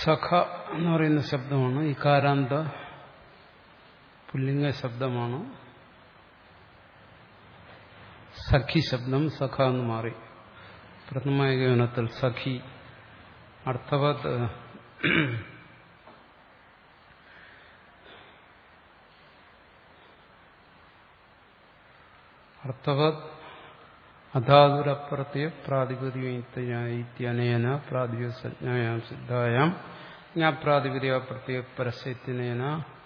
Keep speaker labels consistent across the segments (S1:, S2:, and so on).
S1: സഖ എന്ന് പറയുന്ന ശബ്ദമാണ് ഇകാരാന്ത പുല്ലിംഗ ശബ്ദമാണ് സഖി ശബ്ദം സഖ എന്ന് മാറി പ്രഥമ ഏകവനത്തിൽ സഖി അർത്ഥവത് അർത്ഥവത് അധാതുരപ്രത്യ പ്രാതിപതികനേന പ്രാതിപസജ്ഞായാം സിദ്ധായാം ജ്ഞാപ്രാതിപതിക പ്രത്യേക പരസ്യത്തിനേന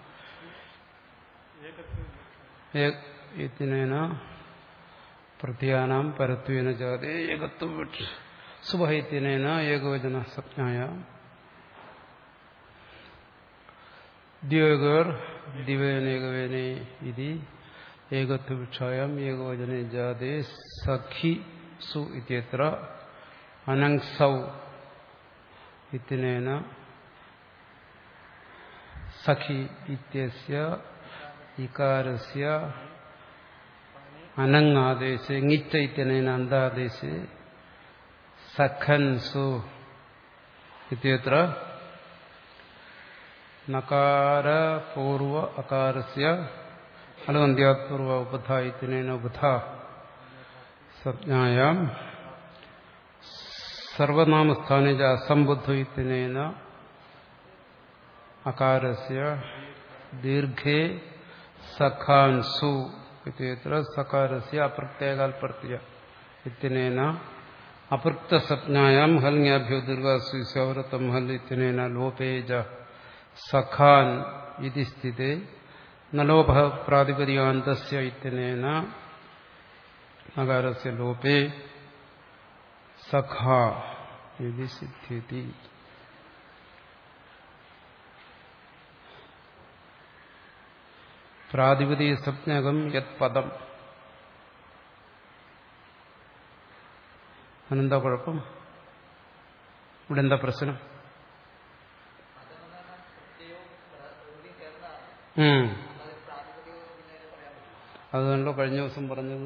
S1: യത്തിനേന പ്രത്യാനാം പരത്വേന ജാതേ ഏകത്വ സുഭയത്തിനേന ഏകവചന സംജ്ഞായ ദ്യോഗർ ദിവനേകവേനെ ഇതി ഏകത്വഭിക്ഷായം ഏകവചന ജാതേ സഖി സു ഇത്യത്ര അനങ്സൗ ഇത്തിനേന സഖി ഇത്യസ്യ ഇകാരസ്യ അനങ്ങാദേശെ ങ്ങിച്ച ഇത്യനേന അന്താദേശെ സഖൻ സു ഇത്യത്ര നകാരപൂർവ അകാരസ്യ അലവന്ധ്യാപൂർവ ഉപധ ഇത്യനേന ഉപധ സംജ്ഞായാം സർവനാമസ്ഥാനെ അസംബുദ്ധ ഇത്യനേന അകാരസ്യ ദീർഘേ സഖാൻസു ഇത്യത്ര സകാരസ്യ അപ്രത്യേകാൽ പ്രത്യ ഇത്യനേന അപൃക്തസപ്ഞായാം ഹൽങ്യാഭ്യോ ദീർഘാസു സൗരത്തം ഹൽ ഇത്യനേന ലോപേജ സഖാൻ ഇതി സ്ഥിതേ നലോഭ പ്രാതിപതികാന്തസ്യ ഇത്യനേന നകാരസ്യ ലോപേ സഖ ഇതി സിദ്ധ്യതി പ്രാതിപതിക സംജ്ഞകം യത് പദം അതിനെന്താ കുഴപ്പം ഇവിടെ എന്താ പ്രശ്നം അതുകൊണ്ടോ കഴിഞ്ഞ ദിവസം പറഞ്ഞത്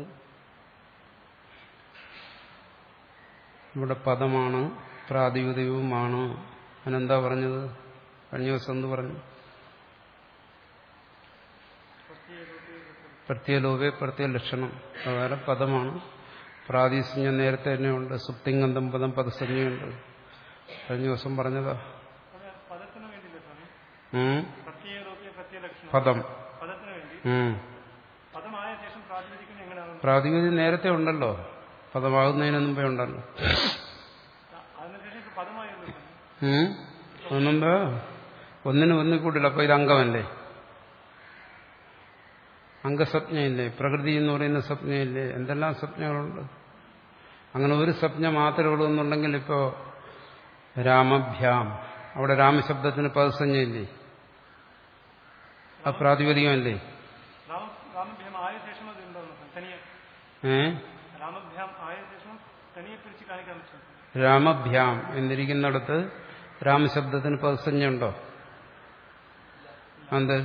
S1: ഇവിടെ പദമാണ് പ്രാതിപതികവുമാണ് അതിനെന്താ പറഞ്ഞത് കഴിഞ്ഞ ദിവസം എന്ത് പറഞ്ഞു പ്രത്യലോപേ പ്രത്യലക്ഷണം അതുപോലെ പദമാണ് പ്രാതിസഞ്ജ നേരത്തെ തന്നെ ഉണ്ട് സുപ്തിങ്കന്തം പദം പദസഞ്ജയുണ്ട് കഴിഞ്ഞ ദിവസം പറഞ്ഞതാ പദം പ്രാതിപതി നേരത്തെ ഉണ്ടല്ലോ പദമാകുന്നതിന് മുമ്പേ ഉണ്ടല്ലോ ഒന്നുമ്പോ ഒന്നിന് ഒന്നിൽ കൂടില്ല അപ്പൊ ഇത് അംഗമല്ലേ അംഗസ്വപ്നയില്ലേ പ്രകൃതി എന്ന് പറയുന്ന സ്വപ്നയില്ലേ എന്തെല്ലാം സ്വപ്നങ്ങളുണ്ട് അങ്ങനെ ഒരു സ്വപ്ന മാത്രമേ ഉള്ളൂ എന്നുണ്ടെങ്കിൽ ഇപ്പോ രാമഭ്യാം അവിടെ രാമശബ്ദത്തിന് പദസഞ്ജയില്ലേ ആ പ്രാതിപതികമല്ലേ ഏ രാമഭ്യാം എന്നിരിക്കുന്നിടത്ത് രാമശബ്ദത്തിന് പദസഞ്ജ ഉണ്ടോ എന്ത്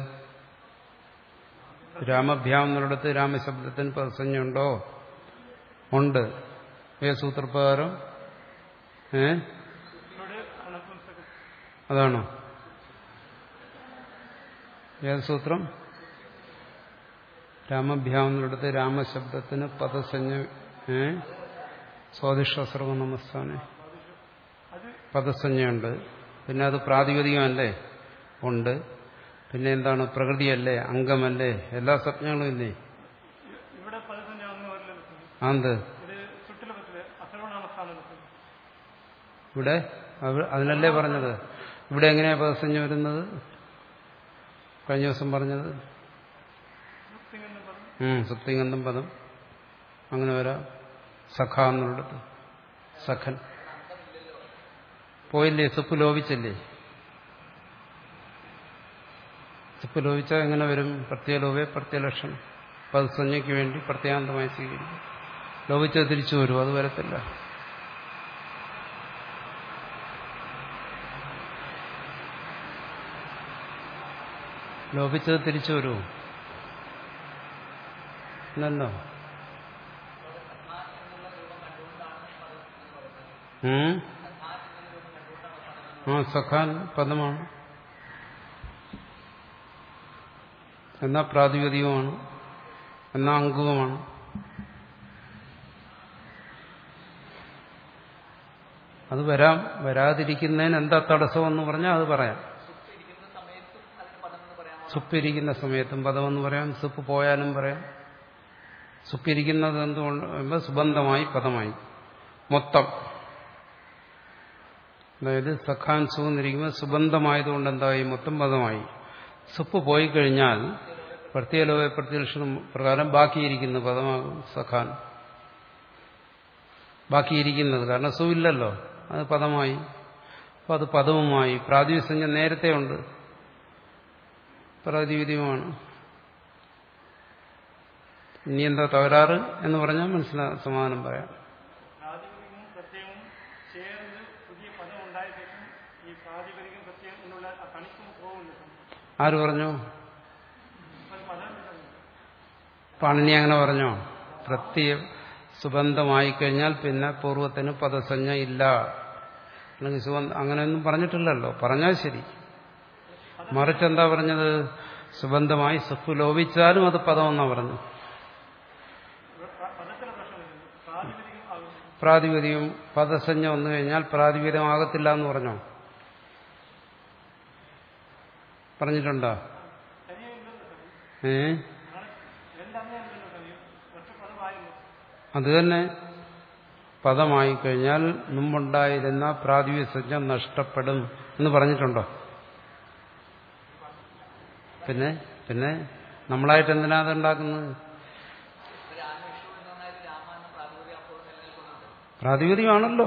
S1: രാമഭ്യാം എന്നിടത്ത് രാമശബ്ദത്തിന് പദസഞ്ജ ഉണ്ടോ ഉണ്ട് ഏ സൂത്രപ്രകാരം ഏ അതാണോ ഏത് സൂത്രം രാമഭ്യാം എന്നിടത്ത് രാമശബ്ദത്തിന് പദസഞ്ജ ഏ സ്വാദിഷ്ടസ്രവ നമസ്ഥാനെ പദസഞ്ജയുണ്ട് പിന്നെ അത് പ്രാതിപതികമല്ലേ ഉണ്ട് പിന്നെ എന്താണ് പ്രകൃതിയല്ലേ അംഗമല്ലേ എല്ലാ സ്വപ്നങ്ങളും ഇല്ലേ ആന്ത് ഇവിടെ അതിനല്ലേ പറഞ്ഞത് ഇവിടെ എങ്ങനെയാ പദസഞ്ജ വരുന്നത് കഴിഞ്ഞ ദിവസം പറഞ്ഞത് സുപ്തിഗന്ധം പദം അങ്ങനെ വരാം സഖ എന്നുള്ളത് സഖൻ പോയില്ലേ സുപ്പ് ലോപിച്ചല്ലേ സുപ്പ് ലോപിച്ചാൽ എങ്ങനെ വരും പ്രത്യേലോപേ പ്രത്യലക്ഷണം പദസഞ്ജയ്ക്ക് വേണ്ടി പ്രത്യാന്തമായി സ്വീകരിക്കും ലോപിച്ചത് തിരിച്ചു വരും അത് വരത്തില്ല ലോപിച്ചത് തിരിച്ചു വരുമോ ഇല്ലല്ലോ ആ സഖാൻ പദമാണ് എന്നാ പ്രാതിപതികമാണ് എന്നാ അംഗവുമാണ് അത് വരാം വരാതിരിക്കുന്നതിന് എന്താ തടസ്സമെന്ന് പറഞ്ഞാൽ അത് പറയാം സുപ്പിരിക്കുന്ന സമയത്തും പദമെന്ന് പറയാം സുപ്പ് പോയാലും പറയാം സുപ്പിരിക്കുന്നത് എന്തുകൊണ്ട് സുബന്ധമായി പദമായി മൊത്തം അതായത് സഖാൻ സുന്നിരിക്കുമ്പോൾ സുബന്ധമായതുകൊണ്ട് എന്തായി മൊത്തം പദമായി സുപ്പ് പോയി കഴിഞ്ഞാൽ പ്രത്യേക പ്രത്യക്ഷണം പ്രകാരം ബാക്കിയിരിക്കുന്ന പദമാകും സഖാൻ ബാക്കിയിരിക്കുന്നത് കാരണം സു ഇല്ലല്ലോ അത് പദമായി അപ്പോൾ അത് പദവുമായി പ്രാതിസഞ്ജ നേരത്തെ ഉണ്ട് പ്രാതിവിധ്യമാണ് ഇനി എന്താ തകരാറ് എന്ന് പറഞ്ഞാൽ മനസ്സിലാ സമാധാനം പറയാം
S2: പ്രാതിപതികവും പ്രത്യയവും ചേർന്ന് പുതിയ പദം ഉണ്ടായ ശേഷം ഈ പ്രാതിപതികം പ്രത്യയം എന്നുള്ള ആ തണിക്കും പോകുന്നു
S1: ആര് പറഞ്ഞു
S2: ഒരു പദം കിട്ടുന്നു
S1: പാണിനി അങ്ങനെ പറഞ്ഞോ പ്രത്യ സുബന്ധമായി കഴിഞ്ഞാൽ പിന്നെ പൂർവ്വത്തിന് പദസഞ്ജ ഇല്ല അല്ലെങ്കിൽ സുബന്ധ അങ്ങനെയൊന്നും പറഞ്ഞിട്ടില്ലല്ലോ പറഞ്ഞാൽ ശരി മറിച്ച് എന്താ പറഞ്ഞത് സുബന്ധമായി സുപ്പ് ലോപിച്ചാലും അത് പദമെന്നാ പറഞ്ഞു
S2: പദത്തിലെ പ്രശ്നം വരുന്നു പ്രാതിപതികം ആകുന്നു
S1: പ്രാതിപതികം പദസഞ്ജ വന്നു കഴിഞ്ഞാൽ പ്രാതിപതികമാകത്തില്ല എന്ന് പറഞ്ഞോ പറഞ്ഞിട്ടുണ്ടോ
S2: തനിയെ ഇല്ലെന്ന് തനിയും
S1: ഏ
S2: രണ്ടമ്മ ഉണ്ടല്ലോ തനിയും ഒറ്റ പദമായിരുന്നു
S1: അത് തന്നെ പദമായി കഴിഞ്ഞാൽ മുമ്പുണ്ടായിരുന്ന പ്രാതിപസഞ്ജ നഷ്ടപ്പെടും എന്ന് പറഞ്ഞിട്ടുണ്ടോ പിന്നെ പിന്നെ നമ്മളായിട്ട് എന്തിനാ അത് ഉണ്ടാക്കുന്നത് പ്രാതിപതികമാണല്ലോ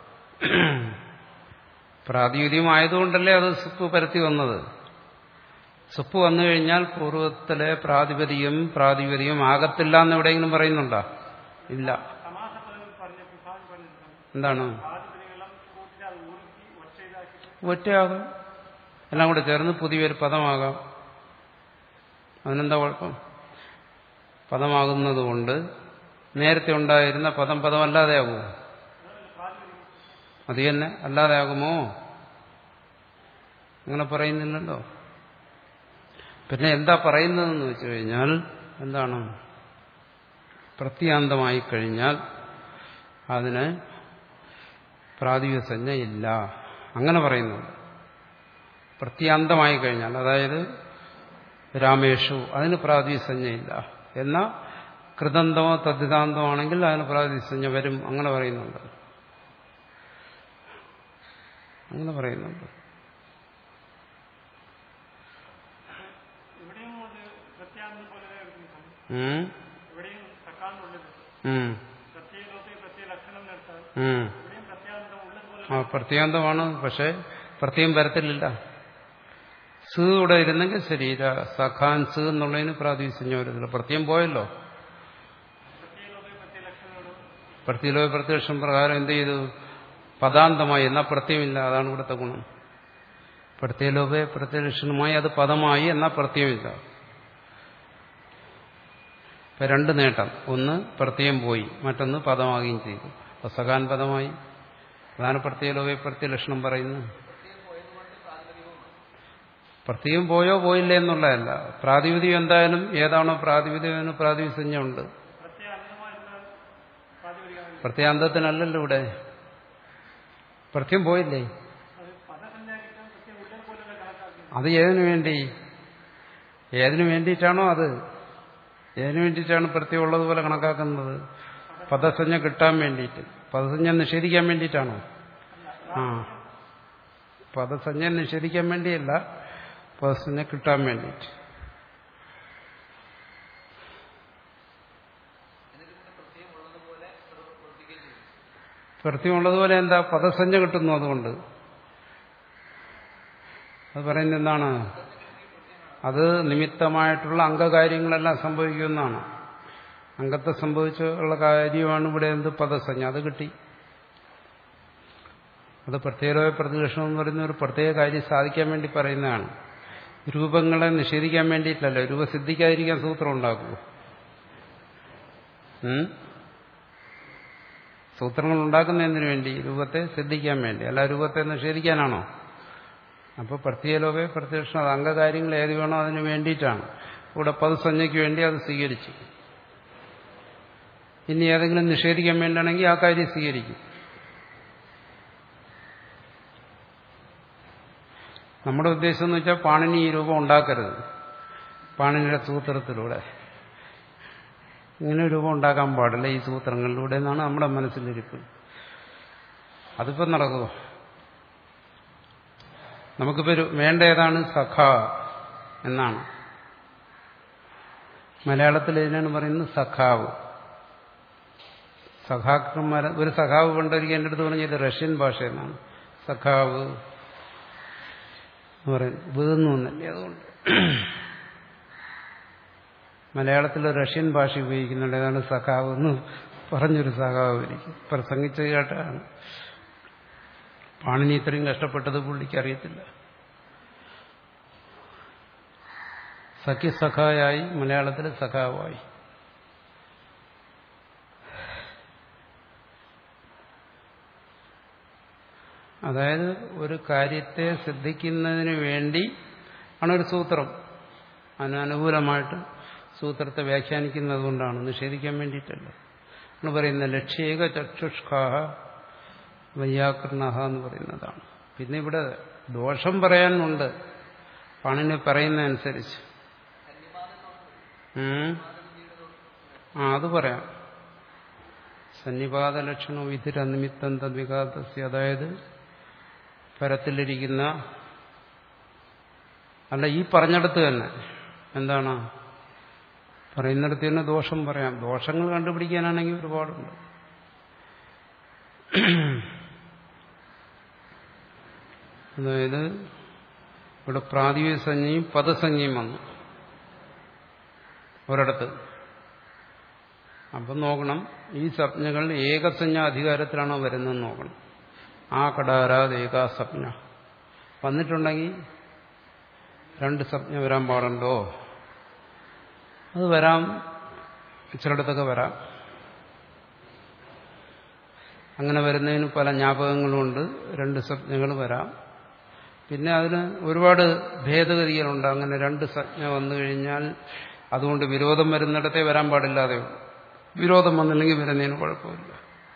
S1: പ്രാതിപതികമായതുകൊണ്ടല്ലേ അത് സുപ്പ് പരത്തി വന്നത് സുപ്പ് വന്നു കഴിഞ്ഞാൽ പൂർവ്വത്തിലെ പ്രാതിപതികം പ്രാതിപതികം ആകത്തില്ല എന്ന് എവിടെയെങ്കിലും പറയുന്നുണ്ടോ ഇല്ല
S2: സമാസ പദങ്ങൾ പറഞ്ഞ വിഭാഗം പറഞ്ഞിട്ടുണ്ട്
S1: എന്താണ്
S2: പ്രാതിപതികളെല്ലാം കൂട്ടിട്ട് അത് ഊർത്തി ഒറ്റ ഇതാക്കിയിട്ട്
S1: ഒറ്റയാകാം എല്ലാം കൂടെ ചേർന്ന് പുതിയൊരു പദമാകാം അതിനെന്താ കുഴപ്പം പദമാകുന്നത് കൊണ്ട് നേരത്തെ ഉണ്ടായിരുന്ന പദം പദമല്ലാതെ ആകുമോ അത് തന്നെ അല്ലാതെ ആകുമോ അങ്ങനെ പറയുന്നില്ലല്ലോ പിന്നെ എന്താ പറയുന്നതെന്ന് വെച്ചു കഴിഞ്ഞാൽ എന്താണ് പ്രത്യാന്തമായി കഴിഞ്ഞാൽ അതിന് പ്രാതിപസഞ്ജ ഇല്ല അങ്ങനെ പറയുന്നുണ്ട് പ്രത്യാന്തമായി കഴിഞ്ഞാൽ അതായത് രാമേഷു അതിന് പ്രാതിസഞ്ജയില്ല എന്നാൽ കൃതന്തമോ തദ്ധിതാന്തമോ ആണെങ്കിൽ അതിന് പ്രാതിസഞ്ജ വരും അങ്ങനെ പറയുന്നുണ്ട് അങ്ങനെ പറയുന്നുണ്ട്
S2: ഇവിടെയും അത് പ്രത്യാന്തം പോലെ എടുക്കുന്നു
S1: ഉം,
S2: ഇവിടെയും സക്കാന്നുള്ളത്
S1: ഉം,
S2: പ്രത്യേക ലോകത്തിൽ പ്രത്യേക ലക്ഷണം നിർത്താൻ
S1: ഉം.
S2: ഇവിടെയും പ്രത്യാന്തം ഉള്ളതുപോലെ
S1: ആ പ്രത്യാന്തമാണ് പക്ഷെ പ്രത്യേകം വരത്തില്ല സ് ഇവിടെ ഇരുന്നെങ്കിൽ ശരി ര- സഖാൻ സ് എന്നുള്ളതിന് പ്രാതിസഞ്ജ വരത്തില്ല പ്രത്യേകം പോയല്ലോ
S2: പ്രത്യേക ലോകത്തിൽ പ്രത്യേക ലക്ഷണങ്ങളും
S1: പ്രത്യേക പ്രത്യക്ഷം പ്രകാരം എന്ത് ചെയ്തു പദാന്തമായി എന്നാൽ പ്രത്യയമില്ല അതാണ് ഇവിടുത്തെ ഗുണം പ്രത്യേലോപെ പ്രത്യലക്ഷണമായി അത് പദമായി എന്നാൽ പ്രത്യയമില്ല ഇപ്പൊ രണ്ട് നേട്ടം ഒന്ന് പ്രത്യയം പോയി മറ്റൊന്ന് പദമാകുകയും ചെയ്തു അപ്പൊ സഖാൻ പദമായി അതാണ് പ്രത്യേലോപെ പ്രത്യലക്ഷണം പറയുന്നത് പ്രത്യേകം പോയോ പോയില്ലേ എന്നുള്ളതല്ല പ്രാതിപതികം എന്തായാലും ഏതാണോ പ്രാതിപതികം അതിന് പ്രാതിപസഞ്ജ ഉണ്ട്
S2: പ്രത്യേക അന്തമായിരുന്നാൽ പ്രാതിപതികമാണ്
S1: പ്രത്യാന്തത്തിനല്ലല്ലോ ഇവിടെ പ്രത്യം പോയില്ലേ
S2: അത് പദസഞ്ജാരിക്കാൻ പ്രത്യേക ഉള്ളത് പോലെയുള്ള കണക്കാക്കി
S1: അത് ഏതിനു വേണ്ടി ഏതിനു വേണ്ടിയിട്ടാണോ അത് ഏതിനു വേണ്ടിയിട്ടാണ് പ്രത്യം ഉള്ളതുപോലെ കണക്കാക്കുന്നത് പദസഞ്ജ കിട്ടാൻ വേണ്ടിയിട്ട് പദസഞ്ജ നിഷേധിക്കാൻ വേണ്ടിയിട്ടാണോ ആ പദസഞ്ജ നിഷേധിക്കാൻ വേണ്ടിയല്ല പദസഞ്ജ കിട്ടാൻ വേണ്ടിയിട്ട് പ്രത്യമുള്ളതുപോലെ എന്താ പദസഞ്ജ കിട്ടുന്നു അതുകൊണ്ട് അത് പറയുന്നത് എന്താണ് അത് നിമിത്തമായിട്ടുള്ള അംഗകാര്യങ്ങളെല്ലാം സംഭവിക്കുമെന്നാണ് അംഗത്തെ സംഭവിച്ചുള്ള കാര്യമാണ് ഇവിടെ എന്ത് പദസഞ്ജ അത് കിട്ടി അത് പ്രത്യേക പ്രതികരണം എന്ന് പറയുന്ന ഒരു പ്രത്യേക കാര്യം സാധിക്കാൻ വേണ്ടി പറയുന്നതാണ് രൂപങ്ങളെ നിഷേധിക്കാൻ വേണ്ടിയിട്ടല്ല രൂപസിദ്ധിക്കാതിരിക്കാൻ സൂത്രം ഉണ്ടാക്കൂ ഉം? സൂത്രങ്ങൾ ഉണ്ടാക്കുന്നതിന് വേണ്ടി രൂപത്തെ സിദ്ധിക്കാൻ വേണ്ടി അല്ല രൂപത്തെ നിഷേധിക്കാനാണോ അപ്പോൾ പ്രത്യേകലോകെ പ്രത്യക്ഷം അത് അംഗകാര്യങ്ങൾ ഏത് വേണോ അതിന് വേണ്ടിയിട്ടാണ് ഇവിടെ പദസഞ്ജയ്ക്ക് വേണ്ടി അത് സ്വീകരിച്ചു ഇനി ഏതെങ്കിലും നിഷേധിക്കാൻ വേണ്ടിയാണെങ്കിൽ ആ കാര്യം സ്വീകരിക്കും നമ്മുടെ ഉദ്ദേശം എന്ന് വെച്ചാൽ പാണിനി ഈ രൂപം ഉണ്ടാക്കരുത് പാണിനിയുടെ സൂത്രത്തിലൂടെ ഇങ്ങനെ രൂപം ഉണ്ടാക്കാൻ പാടില്ല ഈ സൂത്രങ്ങളിലൂടെ എന്നാണ് നമ്മുടെ മനസ്സിലിരിപ്പ് അതിപ്പോൾ നടക്കുമോ നമുക്കിപ്പോൾ വേണ്ട ഏതാണ് സഖ എന്നാണ് മലയാളത്തിൽ ഇതിനാണ് പറയുന്നത് സഖാവ് സഖാക്കന്മാർ ഒരു സഖാവ് പണ്ടൊരിക്കൽ എൻ്റെ അടുത്ത് പറഞ്ഞത് റഷ്യൻ ഭാഷ എന്നാണ് സഖാവ് എന്ന് പറയുന്നത് വീന്ന് വന്നല്ലേ അതുകൊണ്ട് മലയാളത്തിൽ റഷ്യൻ ഭാഷ ഉപയോഗിക്കുന്നുണ്ട് ഏതാണ് സഖാവ് എന്ന് പറഞ്ഞൊരു സഖാവ് എനിക്ക് പ്രസംഗിച്ചത് കേട്ടാണ് പാണിനി ഇത്രയും കഷ്ടപ്പെട്ടത് പുള്ളിക്ക് അറിയത്തില്ല സഖ്യസഖായായി മലയാളത്തിൽ സഖാവായി അതായത് ഒരു കാര്യത്തെ സിദ്ധിക്കുന്നതിന് വേണ്ടി ആണ് ഒരു സൂത്രം അതിന് അനുകൂലമായിട്ട് സൂത്രത്തെ വ്യാഖ്യാനിക്കുന്നത് കൊണ്ടാണ് നിഷേധിക്കാൻ വേണ്ടിയിട്ടല്ല എന്ന് പറയുന്ന ലക്ഷ്യേക ചക്ഷുഷ്കാഹ വയ്യാകൃണഹ എന്ന് പറയുന്നതാണ് പിന്നെ ഇവിടെ ദോഷം പറയാനുണ്ട് പണിന് പറയുന്നതനുസരിച്ച് ആ അത് പറയാം സന്നിപാത ലക്ഷണോ വിധിരനിമിത്തം തദ്വികാതസ്യ അതായത് പരത്തിലിരിക്കുന്ന അല്ല ഈ പറഞ്ഞിടത്ത് തന്നെ എന്താണ് പറയുന്നിടത്ത് തന്നെ ദോഷം പറയാം ദോഷങ്ങൾ കണ്ടുപിടിക്കാനാണെങ്കിൽ ഒരുപാടുണ്ട് അതായത് ഇവിടെ പ്രാതിവിക സംജ്ഞയും പദസംജ്ഞയും വന്നു ഒരിടത്ത് അപ്പം നോക്കണം ഈ സംജ്ഞകൾ ഏകസഞ്ജ അധികാരത്തിലാണോ വരുന്നതെന്ന് നോക്കണം ആ കടാരാത് ഏകാസപ്ന വന്നിട്ടുണ്ടെങ്കിൽ രണ്ട് സംജ്ഞ വരാൻ പാടുണ്ടോ അത് വരാം ചിലയിടത്തൊക്കെ വരാം അങ്ങനെ വരുന്നതിന് പല ജ്ഞാപകങ്ങളുമുണ്ട് രണ്ട് സംജ്ഞകൾ വരാം പിന്നെ അതിന് ഒരുപാട് ഭേദഗതികളുണ്ട് അങ്ങനെ രണ്ട് സംജ്ഞ വന്നു കഴിഞ്ഞാൽ അതുകൊണ്ട് വിരോധം വരുന്നിടത്തേ വരാൻ പാടില്ലാതെ വിരോധം വന്നില്ലെങ്കിൽ വരുന്നതിന് കുഴപ്പമില്ല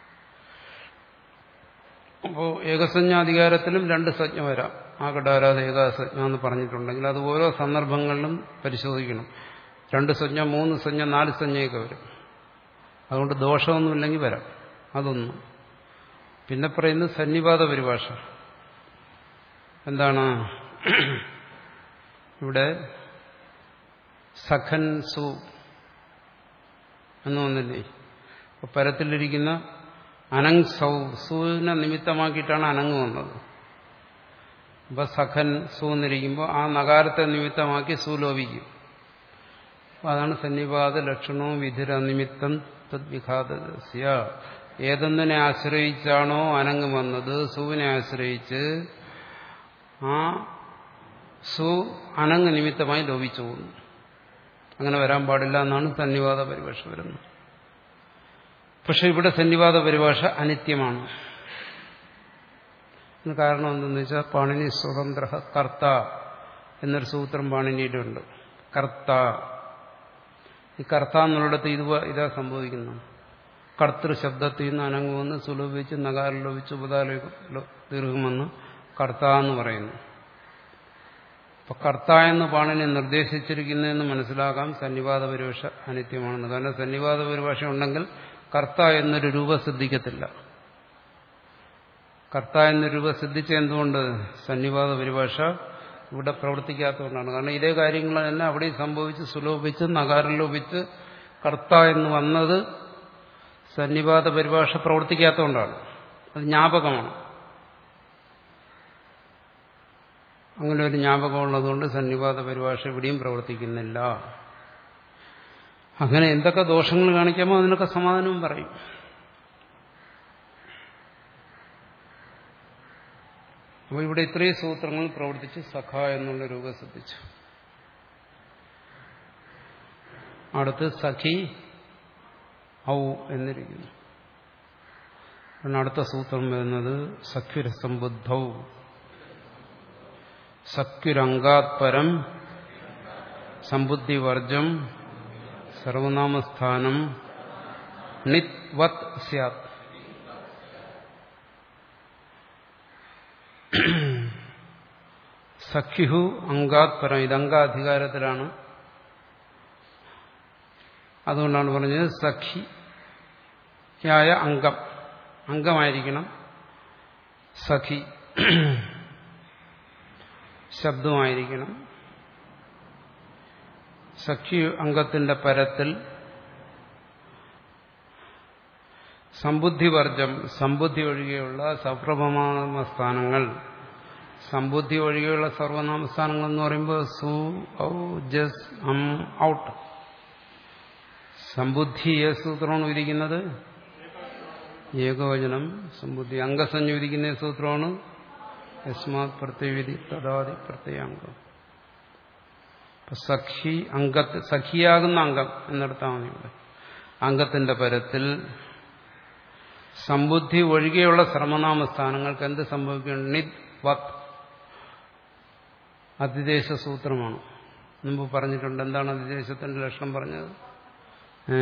S1: അപ്പോൾ ഏകസഞ്ജാധികാരത്തിലും രണ്ട് സംജ്ഞ വരാം ആ കടാരാധ ഏകാസഞ്ജ എന്ന് പറഞ്ഞിട്ടുണ്ടെങ്കിൽ അത് ഓരോ സന്ദർഭങ്ങളിലും പരിശോധിക്കണം രണ്ട് സംജ്ഞ മൂന്ന് സംജ്ഞ നാല് സംജ്ഞയൊക്കെ വരും അതുകൊണ്ട് ദോഷമൊന്നുമില്ലെങ്കിൽ വരാം അതൊന്നും പിന്നെ പറയുന്നത് സന്നിപാത പരിഭാഷ എന്താണ് ഇവിടെ സഖൻ സു എന്ന് വന്നില്ലേ അപ്പൊ പരത്തിലിരിക്കുന്ന അനങ് സൗ സുവിനെ നിമിത്തമാക്കിയിട്ടാണ് അനങ്ങ് വന്നത് അപ്പൊ സഖൻ സു എന്നിരിക്കുമ്പോൾ ആ നഗാരത്തെ നിമിത്തമാക്കി സുലോപിക്കും അപ്പൊ അതാണ് സന്നിപാത ലക്ഷണവും വിധിര നിമിത്തം തദ്വിഘാതസ്യ ഏതൊന്നിനെ ആശ്രയിച്ചാണോ അനങ്ങ് വന്നത് സുവിനെ ആശ്രയിച്ച് ആ സു അനങ്ങ് നിമിത്തമായി ലോപിച്ചു പോകുന്നു അങ്ങനെ വരാൻ പാടില്ല എന്നാണ് സന്നിവാദ പരിഭാഷ വരുന്നത് പക്ഷെ ഇവിടെ സന്നിവാദ പരിഭാഷ അനിത്യമാണ് കാരണം എന്തെന്ന് വെച്ചാൽ പാണിനി സ്വതന്ത്ര കർത്ത എന്നൊരു സൂത്രം പാണിനിയുടെ ഉണ്ട് കർത്ത ഈ കർത്ത എന്നുള്ളിടത്ത് ഇത് ഇതാ സംഭവിക്കുന്നു കർത്തൃ ശബ്ദത്തിൽ നിന്ന് അനങ്ങുമെന്ന് സുലോഭിച്ച് നഗാരലോപിച്ച് ഉപതാലോ ദീർഘമെന്ന് കർത്ത എന്ന് പറയുന്നു അപ്പൊ കർത്ത എന്ന് പാണിനെ നിർദ്ദേശിച്ചിരിക്കുന്നതെന്ന് മനസ്സിലാക്കാം സന്നിവാദ പരിഭാഷ അനിത്യമാണെന്ന് കാരണം സന്നിവാദ പരിഭാഷ ഉണ്ടെങ്കിൽ കർത്ത എന്നൊരു രൂപ സിദ്ധിക്കത്തില്ല കർത്ത എന്നൊരു രൂപ സിദ്ധിച്ച എന്തുകൊണ്ട് സന്നിവാദ പരിഭാഷ ഇവിടെ പ്രവർത്തിക്കാത്തതുകൊണ്ടാണ് കാരണം ഇതേ കാര്യങ്ങൾ തന്നെ അവിടെ സംഭവിച്ച് സുലോഭിച്ച് നഗാരം ലോപിച്ച് കർത്ത എന്ന് വന്നത് സന്നിവാദ പരിഭാഷ പ്രവർത്തിക്കാത്തതുകൊണ്ടാണ് അത് ജ്ഞാപകമാണ് അങ്ങനെ ഒരു ജ്ഞാപകമുള്ളതുകൊണ്ട് സന്നിവാദ പരിഭാഷ ഇവിടെയും പ്രവർത്തിക്കുന്നില്ല അങ്ങനെ എന്തൊക്കെ ദോഷങ്ങൾ കാണിക്കാമോ അതിനൊക്കെ സമാധാനവും പറയും അപ്പോൾ ഇവിടെ ഇത്രയും സൂത്രങ്ങൾ പ്രവർത്തിച്ച് സഖ എന്നുള്ള രൂപം ശ്രദ്ധിച്ചു അടുത്ത് സഖി ഔ എന്നിരിക്കുന്നു പിന്നെ അടുത്ത സൂത്രം വരുന്നത് സഖ്യുരസംബുദ്ധൗ സഖ്യുരംഗാത് പരം സമ്പുദ്ധിവർജം സർവനാമസ്ഥാനം നിത് വത് സ്യാത് സഖ്യു അങ്കാത് പരം ഇത് അംഗാധികാരത്തിലാണ് അതുകൊണ്ടാണ് പറഞ്ഞത് സഖിയായ അംഗം അംഗമായിരിക്കണം സഖി ശബ്ദമായിരിക്കണം സഖി അംഗത്തിന്റെ പരത്തിൽ സമ്പുദ്ധിവർജം സമ്പുദ്ധി ഒഴികെയുള്ള സപ്രഭമാന സ്ഥാനങ്ങൾ സമ്പുദ്ധി ഒഴികെയുള്ള സർവനാമസ്ഥാനങ്ങൾ എന്ന് പറയുമ്പോൾ സു ഔ ജസ് അം ഔട്ട് സമ്പുദ്ധി ഏ സൂത്രമാണ് വിരിക്കുന്നത് ഏകവചനം സമ്പുദ്ധി അംഗസഞ്ജ വിരിക്കുന്ന സൂത്രമാണ് യസ്മാത് പ്രത്യവിധി തഥാതി പ്രത്യേകാംഗം സഖി അംഗത്ത് സഖിയാകുന്ന അംഗം എന്നെടുത്താൽ മതി ഇവിടെ അംഗത്തിന്റെ പരത്തിൽ സമ്പുദ്ധി ഒഴികെയുള്ള സർവനാമ സ്ഥാനങ്ങൾക്ക് എന്ത് സംഭവിക്കണം നിത് വത് അതിദേശ സൂത്രമാണ് മുമ്പ് പറഞ്ഞിട്ടുണ്ട് എന്താണ് അതിദേശത്തിന്റെ ലക്ഷണം പറഞ്ഞത് ഏ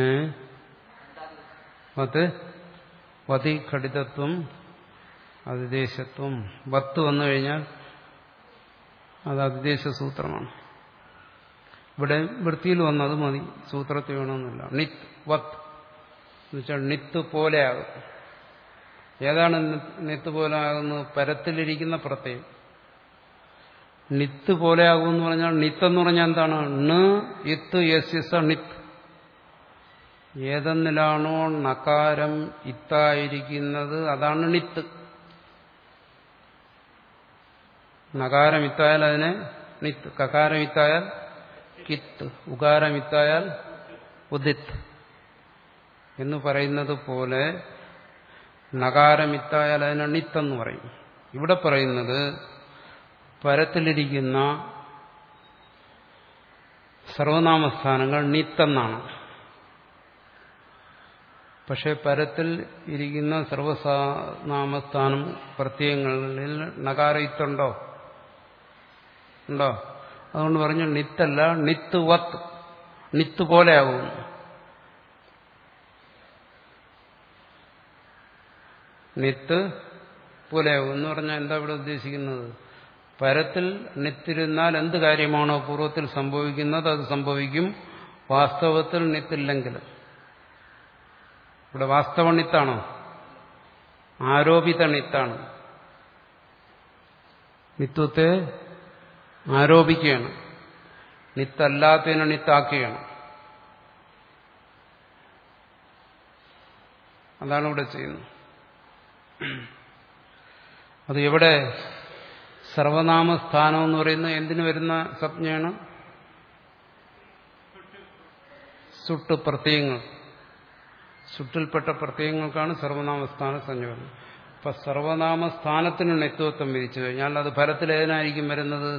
S1: വത്ത് വതി ഘടിതത്വം അതിദേശത്വം വത്ത് വന്നു കഴിഞ്ഞാൽ അത് അതിദേശ സൂത്രമാണ് ഇവിടെ വൃത്തിയിൽ വന്നത് മതി സൂത്രത്തിൽ വേണമെന്നില്ല നിത് വത്ത് എന്നുവെച്ചാൽ നിത്ത് പോലെയാകും ഏതാണ് നിത്ത് പോലെ ആകുന്നത് പരത്തിലിരിക്കുന്ന പ്രത്യയം നിത്ത് പോലെ ആകുമെന്ന് പറഞ്ഞാൽ നിത്ത് എന്ന് പറഞ്ഞാൽ എന്താണ് ണ് ഇത്ത് യസ് യസ നിത്ത് ഏതെന്നിലാണോ നകാരം ഇത്തായിരിക്കുന്നത് അതാണ് നിത്ത് നകാരം ഇത്തായാൽ അതിനെ നിത്ത് കകാരം ഇത്തായാൽ കിത്ത് ഉകാരം ഇത്തായാൽ ഉദിത്ത് എന്ന് പറയുന്നത് പോലെ നകാരമിത്തായാൽ അതിനെ നിത്തെന്ന് പറയും ഇവിടെ പറയുന്നത് പരത്തിലിരിക്കുന്ന സർവനാമസ്ഥാനങ്ങൾ നിത്തെന്നാണ് പക്ഷെ പരത്തിൽ ഇരിക്കുന്ന സർവനാമസ്ഥാനം പ്രത്യയങ്ങളിൽ നകാരയിത്തുണ്ടോ ഉണ്ടോ അതുകൊണ്ട് പറഞ്ഞു നിത്തല്ല നിത്ത് വത്ത് നിത്ത് പോലെയാകും നിത്ത് പോലെയാകും എന്ന് പറഞ്ഞാൽ എന്താ ഇവിടെ ഉദ്ദേശിക്കുന്നത് പരത്തിൽ നിത്തിരുന്നാൽ എന്ത് കാര്യമാണോ പൂർവ്വത്തിൽ സംഭവിക്കുന്നത് അത് സംഭവിക്കും വാസ്തവത്തിൽ നിത്തില്ലെങ്കിൽ ഇവിടെ വാസ്തവ നിത്താണോ ആരോപിത നിത്താണ് നിത്വത്തെ ആരോപിക്കുകയാണ് നിത്തല്ലാത്തതിനെ നിത്താക്കുകയാണ് അതാണ് ഇവിടെ ചെയ്യുന്നത് അത് എവിടെ സർവനാമസ്ഥാനം എന്ന് പറയുന്നത് എന്തിനു വരുന്ന സംജ്ഞയാണ് സുട്ട് പ്രത്യയങ്ങൾ സുട്ടിൽപ്പെട്ട പ്രത്യയങ്ങൾക്കാണ് സർവനാമസ്ഥാന സംജ്ഞ വരുന്നത് അപ്പൊ സർവനാമസ്ഥാനത്തിന് നെത്വത്വം വിധിച്ചു കഴിഞ്ഞാൽ അത് ഫലത്തിൽ ഏതിനായിരിക്കും വരുന്നത്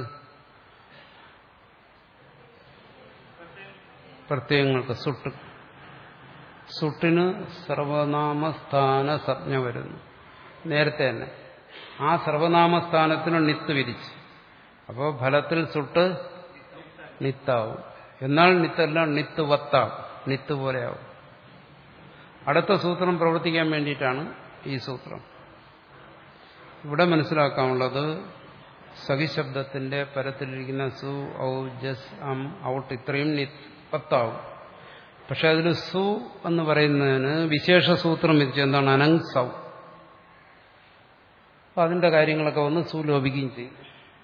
S1: പ്രത്യയങ്ങൾക്ക് സുട്ട് സുട്ടിന് സർവനാമസ്ഥാന സംജ്ഞ വരുന്നു നേരത്തെ തന്നെ ആ സർവനാമസ്ഥാനത്തിന് നിത്ത് വിരിച്ച് അപ്പോൾ ഫലത്തിൽ സുട്ട് നിത്താവും എന്നാൽ നിത്തല്ല നിത്ത് വത്താവും നിത്ത് പോലെയാവും അടുത്ത സൂത്രം പ്രവർത്തിക്കാൻ വേണ്ടിയിട്ടാണ് ഈ സൂത്രം ഇവിടെ മനസ്സിലാക്കാനുള്ളത് സഖിശബ്ദത്തിന്റെ പരത്തിലിരിക്കുന്ന സു ഔ ജസ് അം ഔട്ട് ഇത്രയും പത്താവും പക്ഷെ അതിൽ സു എന്ന് പറയുന്നതിന് വിശേഷ സൂത്രം വിധിച്ചു എന്താണ് അനങ് സൗ അപ്പൊ അതിന്റെ കാര്യങ്ങളൊക്കെ വന്ന് സുലോപിക്കുകയും ചെയ്യും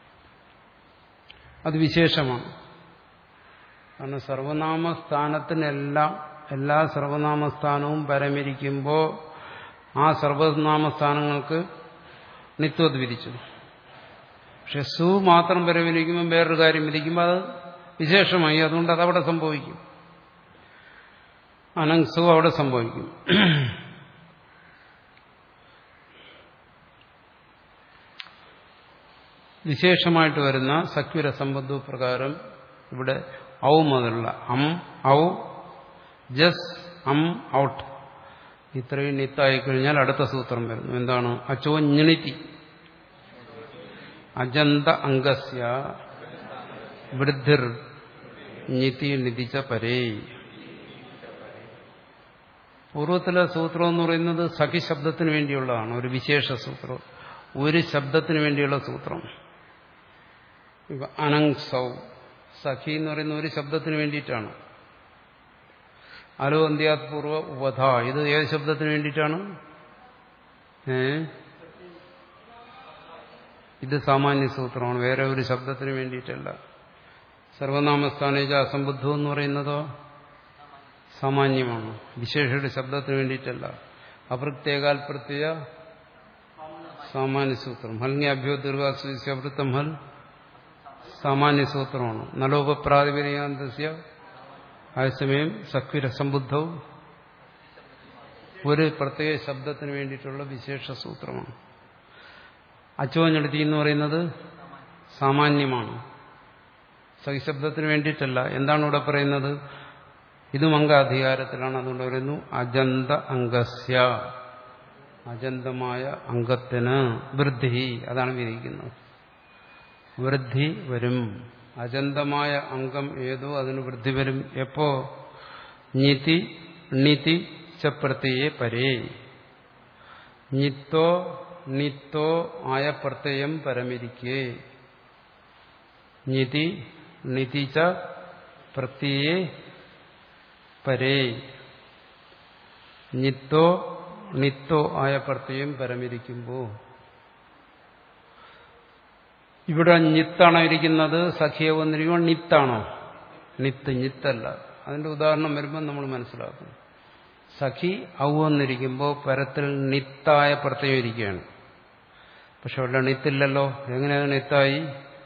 S1: അത് വിശേഷമാണ് കാരണം സർവനാമ സ്ഥാനത്തിനെല്ലാം എല്ലാ സർവനാമസ്ഥാനവും പരമിരിക്കുമ്പോൾ ആ സർവനാമസ്ഥാനങ്ങൾക്ക് നിത്വത് വിധിച്ചു പക്ഷെ സു മാത്രം പരമിരിക്കുമ്പോൾ വേറൊരു കാര്യം വിധിക്കുമ്പോൾ അത് വിശേഷമായി അതുകൊണ്ട് അതവിടെ സംഭവിക്കും അനങ്സു അവിടെ സംഭവിക്കും വിശേഷമായിട്ട് വരുന്ന സക്യുര സമ്പത്തു പ്രകാരം ഇവിടെ ഔ മുതലുള്ള അം ഔ ജസ് അം ഔട്ട് ഇത്രയും നിത്തായി കഴിഞ്ഞാൽ അടുത്ത സൂത്രം വരുന്നു എന്താണ് അച്ചോ ഞെണിത്തി അജന്ത അംഗസ്യ വൃദ്ധിർ നിതി നിതിച്ച പരേ പൂർവ്വത്തിലെ സൂത്രം എന്ന് പറയുന്നത് സഖി ശബ്ദത്തിന് വേണ്ടിയുള്ളതാണ് ഒരു വിശേഷ സൂത്രം ഒരു ശബ്ദത്തിന് വേണ്ടിയുള്ള സൂത്രം ഇപ്പൊ അനങ് സൗ സഖി എന്ന് പറയുന്ന ഒരു ശബ്ദത്തിന് വേണ്ടിയിട്ടാണ് അലോ അന്ത്യാത് പൂർവ ഉപധ ഇത് ഏത് ശബ്ദത്തിന് വേണ്ടിയിട്ടാണ് ഏ ഇത് സാമാന്യ സൂത്രമാണ് വേറെ ഒരു ശബ്ദത്തിന് വേണ്ടിയിട്ടല്ല സർവനാമസ്ഥാനേജ അസംബുദ്ധം എന്ന് പറയുന്നതോ സാമാന്യമാണ് വിശേഷയുടെ ശബ്ദത്തിന് വേണ്ടിയിട്ടല്ല അപ്രത്യേകാൽ പ്രത്യേക സാമാന്യ സൂത്രം ഹൽങ്യാഭ്യോ ദീർഘാസ്വൃത്തം ഹൽ സാമാന്യ സൂത്രമാണ് നലോപപ്രാതിപര്യാന്തസ്യ അതേസമയം സക്വിരസംബുദ്ധവും ഒരു പ്രത്യേക ശബ്ദത്തിന് വേണ്ടിയിട്ടുള്ള വിശേഷ സൂത്രമാണ് അച്ചുവഞ്ഞെടുത്തി എന്ന് പറയുന്നത് സാമാന്യമാണ് സഹിശബ്ദത്തിന് വേണ്ടിയിട്ടല്ല എന്താണ് ഇവിടെ പറയുന്നത് ഇതും അംഗാധികാരത്തിലാണ് അതുകൊണ്ട് പറയുന്നു അജന്ത അംഗസ്യ അജന്തമായ അംഗത്തിന് വൃദ്ധി അതാണ് വിധിക്കുന്നത് വൃദ്ധി വരും അജന്തമായ അംഗം ഏതോ അതിന് വൃദ്ധി വരും എപ്പോ നിതി നിതി ചപ്രത്യയെ പരേ നിത്തോ നിത്തോ ആയ പ്രത്യയം പരമിരിക്കേ നിതി നിതിച്ച പ്രത്യയെ പരേ നിത്തോ നിത്തോ ആയ പ്രത്യയം പരമിരിക്കുമ്പോ ഇവിടെ നിത്താണോ ഇരിക്കുന്നത് സഖിയ വന്നിരിക്കുമ്പോൾ നിത്താണോ നിത്ത് നിത്തല്ല അതിന്റെ ഉദാഹരണം വരുമ്പോൾ നമ്മൾ മനസ്സിലാക്കും സഖി ഔ വന്നിരിക്കുമ്പോൾ പരത്തിൽ നിത്തായ പ്രത്യയം ഇരിക്കുകയാണ് പക്ഷെ അവിടെ നിത്തില്ലല്ലോ എങ്ങനെയാണ് നിത്തായി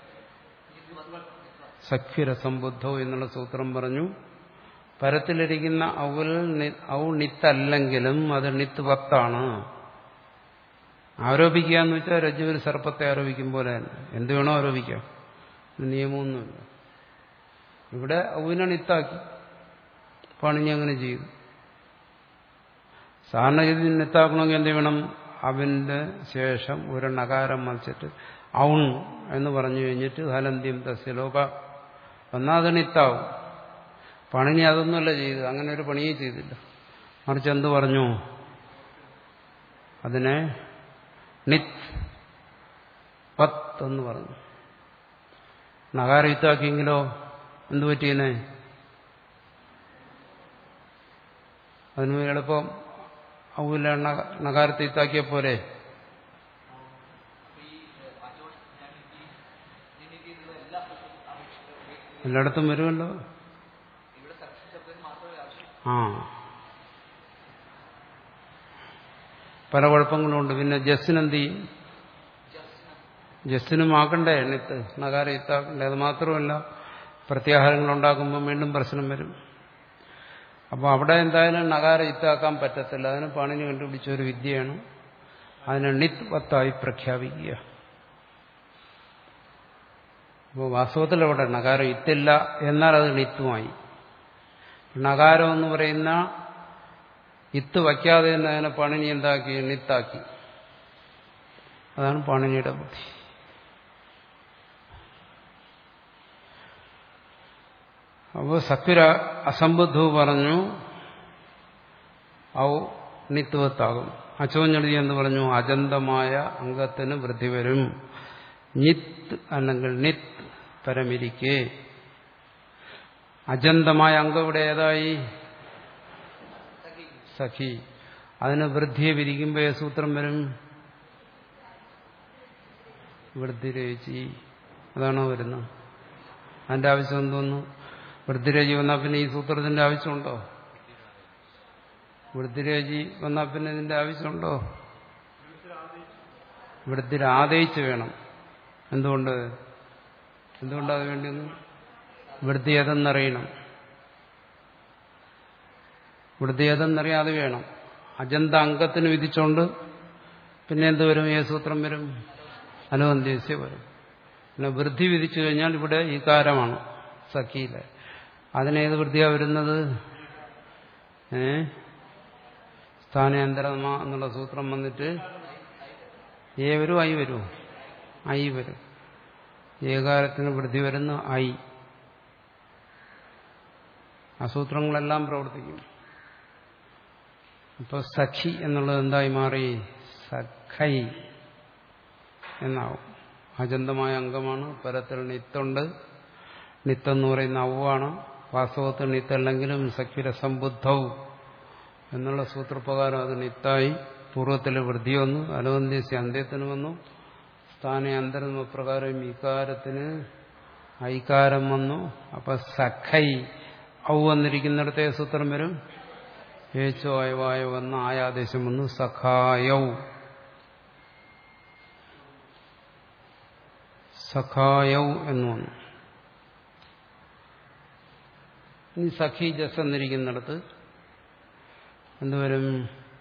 S1: സഖ്യരസംബുദ്ധോ എന്നുള്ള സൂത്രം പറഞ്ഞു പരത്തിലിരിക്കുന്ന ഔൽ ഔ നിത്തല്ലെങ്കിലും അത് നിത്ത് പത്താണ് ആരോപിക്കുക എന്ന് വെച്ചാൽ രജ്ജുവിൽ സർപ്പത്തെ ആരോപിക്കും പോലെ തന്നെ എന്ത് വേണോ ആരോപിക്കാം ഇത് നിയമമൊന്നുമില്ല ഇവിടെ ഔവിനെ നിത്താക്കി പണിഞ്ഞ് അങ്ങനെ ചെയ്തു സാധാരണഗതി നിത്താക്കണമെങ്കിൽ എന്ത് വേണം അവന്റെ ശേഷം ഒരു നകാരം മറിച്ചിട്ട് ഔൺ എന്ന് പറഞ്ഞു കഴിഞ്ഞിട്ട് ഹലന്ത്യം തസ്യലോക എന്നാൽ അത് നിത്താവും പണിനി അതൊന്നുമല്ല ചെയ്തത് അങ്ങനെ ഒരു പണിയേ ചെയ്തില്ല മറിച്ച് എന്ത് പറഞ്ഞു അതിനെ നിത് പത്ത് എന്ന് പറഞ്ഞു നഗാരം യുത്താക്കിയെങ്കിലോ എന്തു പറ്റിയനെ അതിന് എളുപ്പം ഔല നഗാരത്തെ യുത്താക്കിയ പോലെ എല്ലായിടത്തും വരുമല്ലോ ആ പല കുഴപ്പങ്ങളുണ്ട് പിന്നെ ജസ്സിനെന്ത് ചെയ്യും ജസ്സിനും ആക്കണ്ടേ എണ്ണിത്ത് നഗാര ഇത്താക്കണ്ടേ അത് മാത്രമല്ല പ്രത്യാഹാരങ്ങൾ ഉണ്ടാക്കുമ്പോൾ വീണ്ടും പ്രശ്നം വരും അപ്പോൾ അവിടെ എന്തായാലും നഗാര ഇത്താക്കാൻ പറ്റത്തില്ല അതിന് പണിന് കണ്ടുപിടിച്ച ഒരു വിദ്യയാണ് അതിനെ ണിത് വത്തായി പ്രഖ്യാപിക്കുക അപ്പോൾ വാസ്തവത്തിൽ അവിടെ നഗാരം ഇത്തില്ല എന്നാൽ അത് ണിത്തുമായി നഗാരം എന്ന് പറയുന്ന ഇത്ത് വയ്ക്കാതെ തന്നെ അതിനെ പണിനി എന്താക്കി നിത്താക്കി അതാണ് പണിനിയുടെ ബുദ്ധി അപ്പോൾ സത്വര അസംബുദ്ധു പറഞ്ഞു ഔ നിത്വത്താകും അച്ചോഞ്ഞെഴുതി എന്ന് പറഞ്ഞു അജന്തമായ അംഗത്തിന് വൃദ്ധി വരും നിത്ത് അല്ലെങ്കിൽ നിത്ത് പരമിരിക്കെ അജന്തമായ അംഗം ഇവിടെ ഏതായി സഖി അതിന് വൃദ്ധിയെ വിരിക്കുമ്പോൾ സൂത്രം വരും വൃദ്ധിരേചി അതാണോ വരുന്നത് അതിന്റെ ആവശ്യം എന്തോന്നു വൃദ്ധിരേചി വന്നാൽ പിന്നെ ഈ സൂത്രത്തിന്റെ ആവശ്യമുണ്ടോ വൃദ്ധിരേചി വന്നാൽ പിന്നെ ഇതിന്റെ ആവശ്യമുണ്ടോ വൃദ്ധിരാദയിച്ച് വേണം എന്തുകൊണ്ട് എന്തുകൊണ്ടത് വേണ്ടിയൊന്നും വൃദ്ധി ഏതെന്നറിയണം വൃദ്ധി ഏതെന്നറിയാതെ വേണം അജന്ത അംഗത്തിന് വിധിച്ചുകൊണ്ട് പിന്നെ എന്ത് വരും ഏ സൂത്രം വരും അനുവന്ധ്യസ്യ വരും പിന്നെ വൃദ്ധി വിധിച്ചു കഴിഞ്ഞാൽ ഇവിടെ ഈ കാരമാണ് സഖിയിലെ അതിനേത് വൃദ്ധിയാ വരുന്നത് ഏ സ്ഥാനാന്തരമ എന്നുള്ള സൂത്രം വന്നിട്ട് ഏ വരും ഐ വരും ഐ വരും ഏകാരത്തിന് വൃദ്ധി വരുന്ന ഐ ആ സൂത്രങ്ങളെല്ലാം പ്രവർത്തിക്കും അപ്പോൾ സഖി എന്നുള്ളത് എന്തായി മാറി സഖൈ എന്നാവും അജന്തമായ അംഗമാണ് പരത്തിൽ നിത്തുണ്ട് നിത്തെന്ന് പറയുന്ന ഔവാണ് വാസ്തവത്തിൽ നിത്തല്ലെങ്കിലും സഖ്യരസംബുദ്ധവും എന്നുള്ള സൂത്രപ്രകാരം അത് നിത്തായി പൂർവ്വത്തിൽ വൃദ്ധി വന്നു അനുബന്ധിച്ച് അന്ത്യത്തിന് വന്നു സ്ഥാന അന്തരം പ്രകാരം ഇക്കാരത്തിന് ഐകാരം വന്നു അപ്പൊ സഖൈ ഔ വന്നിരിക്കുന്നിടത്തെ സൂത്രം വരും ഏച്ചോ അയവായ വന്ന ആയാദേശം വന്നു സഖായൗ സഖായൗ എന്ന് വന്നു ഇനി സഖി ജസ് എന്നിരിക്കുന്നിടത്ത് എന്തുവരും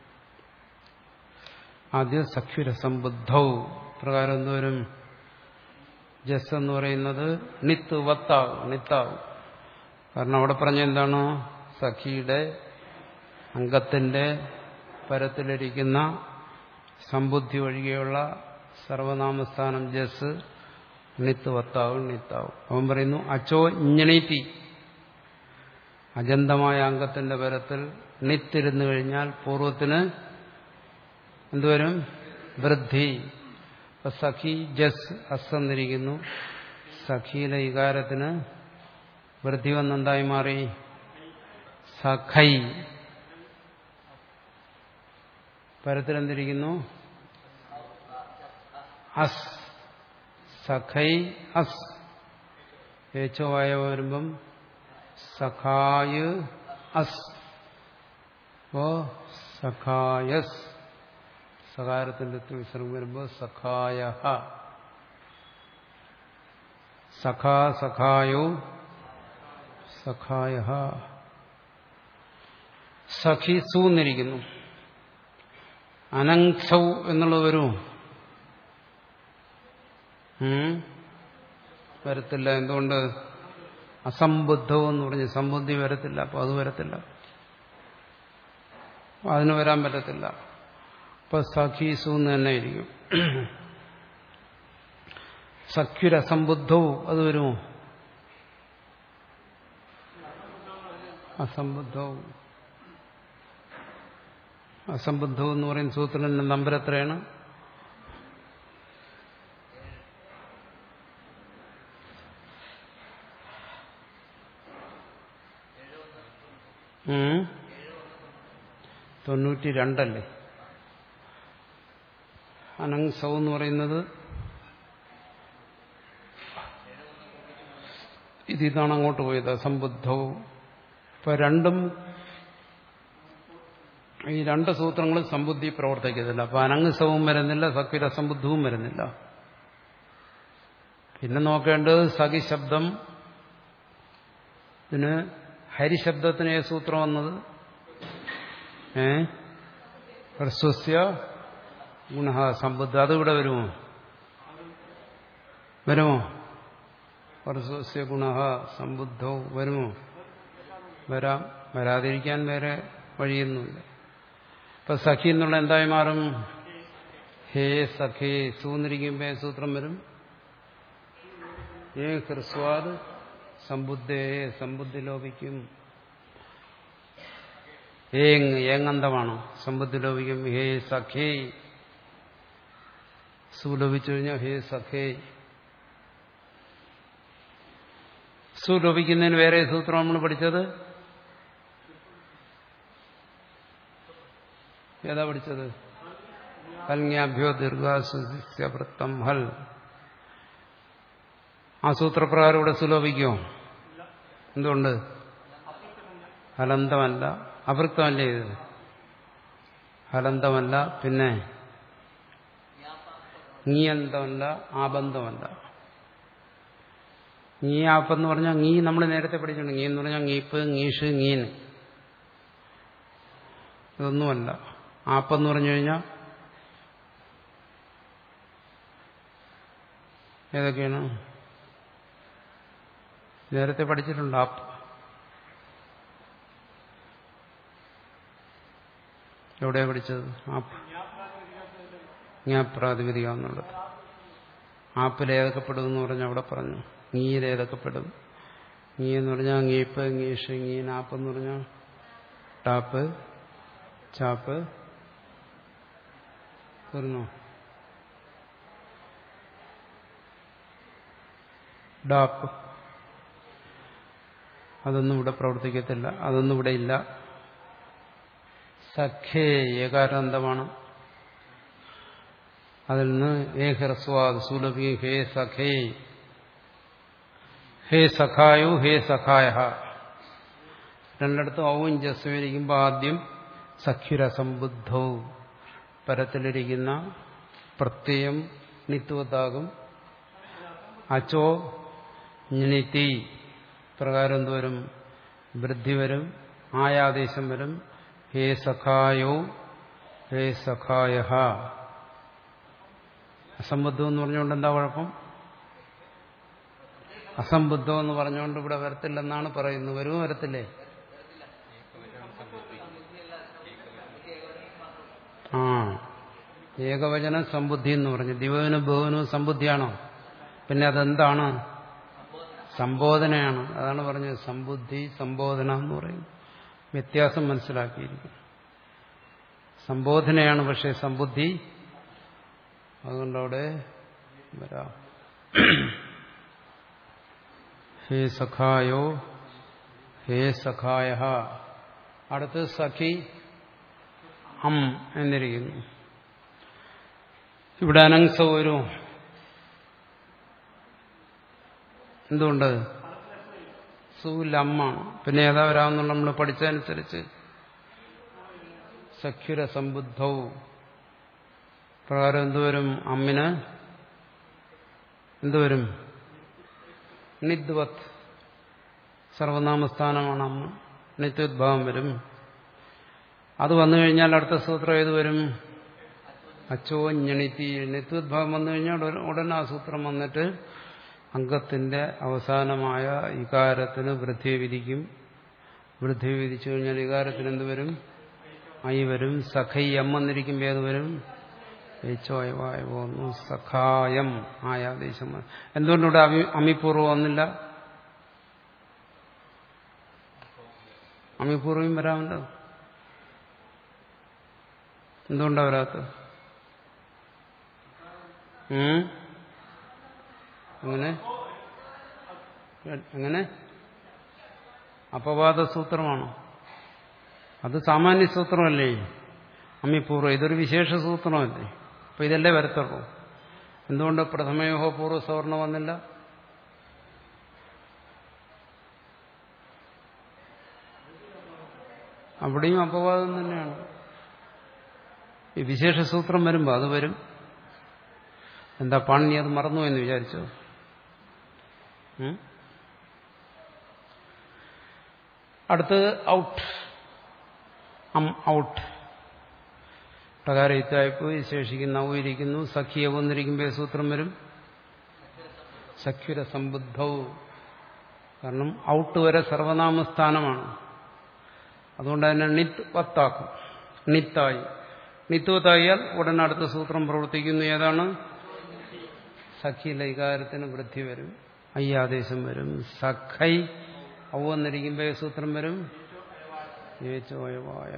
S1: ആദ്യം സഖ്യുരസംബുദ്ധൗ പ്രകാരം എന്തുവരും ജസ് എന്ന് പറയുന്നത് നിത്ത് വത്താവും നിത്താവും കാരണം അവിടെ പറഞ്ഞ എന്താണ് സഖിയുടെ അംഗത്തിന്റെ പരത്തിലിരിക്കുന്ന സമ്പുദ്ധി ഒഴികെയുള്ള സർവനാമസ്ഥാനം ജസ് നിത്ത് വത്താവും നിത്താവും അവൻ പറയുന്നു അച്ചോ ഇഞ്ഞണീത്തി അജന്തമായ അംഗത്തിന്റെ പരത്തിൽ നിത്തിരുന്നു കഴിഞ്ഞാൽ പൂർവത്തിന് എന്തുവരും വൃദ്ധി അപ്പൊ സഖി ജസ് അസ് എന്നിരിക്കുന്നു സഖിയിലെ ഇകാരത്തിന് വൃദ്ധി വന്നെന്തായി മാറി സഖൈ പരത്തിലെന്തിരിക്കുന്നു അസ് സഖൈ അസ് ഏച്ചോ വായ വരുമ്പം സഖായ് അസ് ഓ സഖായസ് സകാരത്തിന്റെ വിസർഗം വരുമ്പോൾ സഖായ സഖാ സഖായോ സഖായ സഖി സൂന്നിരിക്കുന്നു അനങ്സൗ എന്നുള്ളത് വരും വരത്തില്ല എന്തുകൊണ്ട് അസംബുദ്ധവും എന്ന് പറഞ്ഞ് സമ്പുദ്ധി വരത്തില്ല അപ്പൊ അത് വരത്തില്ല അതിന് വരാൻ പറ്റത്തില്ല അപ്പൊ സഖീസു എന്ന് തന്നെ ഇരിക്കും സഖ്യുരസംബുദ്ധവും അത് വരുമോ അസംബുദ്ധവും അസംബുദ്ധവും എന്ന് പറയുന്ന സൂത്രന്റെ നമ്പർ എത്രയാണ് തൊണ്ണൂറ്റി രണ്ടല്ലേ അനങ്സവ് എന്ന് പറയുന്നത് ഇതിതാണ് അങ്ങോട്ട് പോയത് അസംബുദ്ധവും ഇപ്പൊ രണ്ടും ഈ രണ്ട് സൂത്രങ്ങളും സമ്പുദ്ധി പ്രവർത്തിക്കത്തില്ല അപ്പൊ അനങ്സവും വരുന്നില്ല സക്വിരസംബുദ്ധവും വരുന്നില്ല പിന്നെ നോക്കേണ്ടത് സഖി ശബ്ദം ഇതിന് ഹരിശബ്ദത്തിന് ഏത് സൂത്രം വന്നത് ഏ ഹ്രസ്വസ്യ ഗുണ സമ്പുദ്ധ അത് ഇവിടെ വരുമോ വരുമോ ഹ്രസ്വസ്യ ഗുണ സമ്പുദ്ധോ വരുമോ വരാം വരാതിരിക്കാൻ വേറെ വഴിയൊന്നുമില്ല ഇപ്പൊ സഖി എന്നുള്ള എന്തായി മാറും ഹേ സഖേ സൂന്നിരിക്കുമ്പോ സൂത്രം വരും ഏ ഹ്രസ്വാദ് സമ്പുദ്ധേ സമ്പുദ്ധി ലോപിക്കും ഏങ് ഏങ്ങന്തമാണ് സമ്പുദ്ധി ലോപിക്കും ഹേ സഖേ സുലോപിച്ചു കഴിഞ്ഞാൽ ഹേ സഖേ സുലോപിക്കുന്നതിന് വേറെ സൂത്രം നമ്മൾ പഠിച്ചത് ഏതാ പഠിച്ചത് കൽങ്യാഭ്യോ ദീർഘാസുവൃത്തം ഹൽ ആ സൂത്രപ്രകാരം ഇവിടെ സുലോഭിക്കുമോ എന്തുകൊണ്ട് ഹലന്തമല്ല അവൃത്തമല്ലേ ഇത് ഹലന്തമല്ല പിന്നെ നീയന്തമല്ല ആബന്ധമല്ല നീ ആപ്പെന്ന് പറഞ്ഞാൽ നീ നമ്മൾ നേരത്തെ പഠിച്ചിട്ടുണ്ട് നീ എന്ന് പറഞ്ഞാൽ ngീപ്പ് ngീഷ് ngീന് ഇതൊന്നുമല്ല ആപ്പെന്ന് പറഞ്ഞു കഴിഞ്ഞാൽ ഏതൊക്കെയാണ് നേരത്തെ പഠിച്ചിട്ടുണ്ട് ആപ്പ് എവിടെയാ പഠിച്ചത് ആപ്പ് ജ്ഞാപ്രാതിപതിക എന്നുള്ളത് ആപ്പിൽ ഏതൊക്കെപ്പെടും എന്ന് പറഞ്ഞാൽ അവിടെ പറഞ്ഞു ngീയിൽ ഏതൊക്കെപ്പെടും ngീ എന്ന് പറഞ്ഞാൽ ngീപ്പ് ngീഷ് ngീൻ ആപ്പ് എന്ന് പറഞ്ഞാൽ ടാപ്പ് ചാപ്പ് തീർന്നോ ഡാപ്പ് അതൊന്നും ഇവിടെ പ്രവർത്തിക്കത്തില്ല അതൊന്നും ഇവിടെ ഇല്ല സഖേ ഏകാരാന്തമാണ് അതിൽ നിന്ന് ഏഹ്രസ്വാദ് സുലഭി ഹേ സഖേ ഹേ സഖായു ഹേ സഖായ രണ്ടിടത്തും ഔവും ജസ്വരിക്കുമ്പോൾ ആദ്യം സഖ്യുരസംബുദ്ധൗ പരത്തിലിരിക്കുന്ന പ്രത്യയം നിത്വത്താകും അച്ചോ ഞിണിത്തി പ്രകാരം എന്തോരും വൃദ്ധി വരും ആയാദേശം വരും ഹേ സഖായോ ഹേ സഖായ അസംബുദ്ധം എന്ന് പറഞ്ഞുകൊണ്ട് എന്താ കുഴപ്പം അസംബുദ്ധം എന്ന് പറഞ്ഞുകൊണ്ട് ഇവിടെ വരത്തില്ലെന്നാണ് പറയുന്നത് വരുമോ വരത്തില്ലേ ആ ഏകവചന സമ്പുദ്ധി എന്ന് പറഞ്ഞു ദിവനും ബഹുവിനും സമ്പുദ്ധിയാണോ പിന്നെ അതെന്താണ് സംബോധനയാണ് അതാണ് പറഞ്ഞത് സമ്പുദ്ധി സംബോധന എന്ന് പറയും വ്യത്യാസം മനസ്സിലാക്കിയിരിക്കും സംബോധനയാണ് പക്ഷേ സമ്പുദ്ധി അതുകൊണ്ട് അവിടെ വരാം ഹേ സഖായോ ഹേ സഖായ അടുത്ത് സഖി അം എന്നിരിക്കുന്നു ഇവിടെ അനങ്സൗകര്യവും എന്തുകൊണ്ട് സൂലമ്മാണ് പിന്നെ ഏതാ വരാമെന്നുള്ള നമ്മൾ പഠിച്ചതനുസരിച്ച് സഖ്യുര സമ്പുദ്ധവും പ്രകാരം എന്തുവരും അമ്മിന് എന്തുവരും നിദ്വത് സർവനാമസ്ഥാനമാണ് അമ്മ നിത്യോദ്ഭാവം വരും അത് വന്നു കഴിഞ്ഞാൽ അടുത്ത സൂത്രം ഏത് വരും അച്ചോ ഞണിത്തി നിത്യോദ്ഭാവം വന്നു കഴിഞ്ഞാൽ ഉടനെ ആ സൂത്രം വന്നിട്ട് അംഗത്തിന്റെ അവസാനമായ ഇകാരത്തിന് വൃദ്ധി വിധിക്കും വൃദ്ധി വിധിച്ചു കഴിഞ്ഞാൽ ഇകാരത്തിന് എന്ത് വരും ഐ വരും സഖൈ എം വന്നിരിക്കുമ്പോൾ ഏത് വരും ഏച്ചോയവായ പോകുന്നു സഖായം ആയാദേശം എന്തുകൊണ്ടിവിടെ അമി അമിപൂർവം വന്നില്ല അമിപൂർവം വരാമല്ലോ എന്തുകൊണ്ടാ വരാത്തത് അങ്ങനെ അങ്ങനെ അപവാദ സൂത്രമാണോ അത് സാമാന്യ സൂത്രമല്ലേ അമ്മിപൂർവ്വം ഇതൊരു വിശേഷ സൂത്രമല്ലേ അപ്പൊ ഇതല്ലേ വരത്തുള്ളൂ എന്തുകൊണ്ട് പ്രഥമയോഹോ പൂർവ്വ സവർണ വന്നില്ല അവിടെയും അപവാദം തന്നെയാണ് ഈ വിശേഷ സൂത്രം വരുമ്പോൾ അത് വരും എന്താ പാണി അത് മറന്നു എന്ന് വിചാരിച്ചോ അടുത്തത് ഔട്ട് അം ഔട്ട് പ്രകാരം ഇത്തായിപ്പോയി ശേഷിക്കുന്ന ഔയിരിക്കുന്നു സഖിയ വന്നിരിക്കുമ്പോൾ സൂത്രം വരും സഖ്യുര സമ്പുദ്ധവും കാരണം ഔട്ട് വരെ സർവനാമസ്ഥാനമാണ് അതുകൊണ്ട് തന്നെ നിത്ത് വത്താക്കും നിത്തായി നിത്വത്തായാൽ ഉടൻ അടുത്ത സൂത്രം പ്രവർത്തിക്കുന്നു ഏതാണ് സഖി ലൈകാരത്തിന് വൃദ്ധി വരും അയ്യാദേശം വരും സഖൈ ഔ വന്നിരിക്കുമ്പോൾ സൂത്രം വരും ഏച്ചോയവായ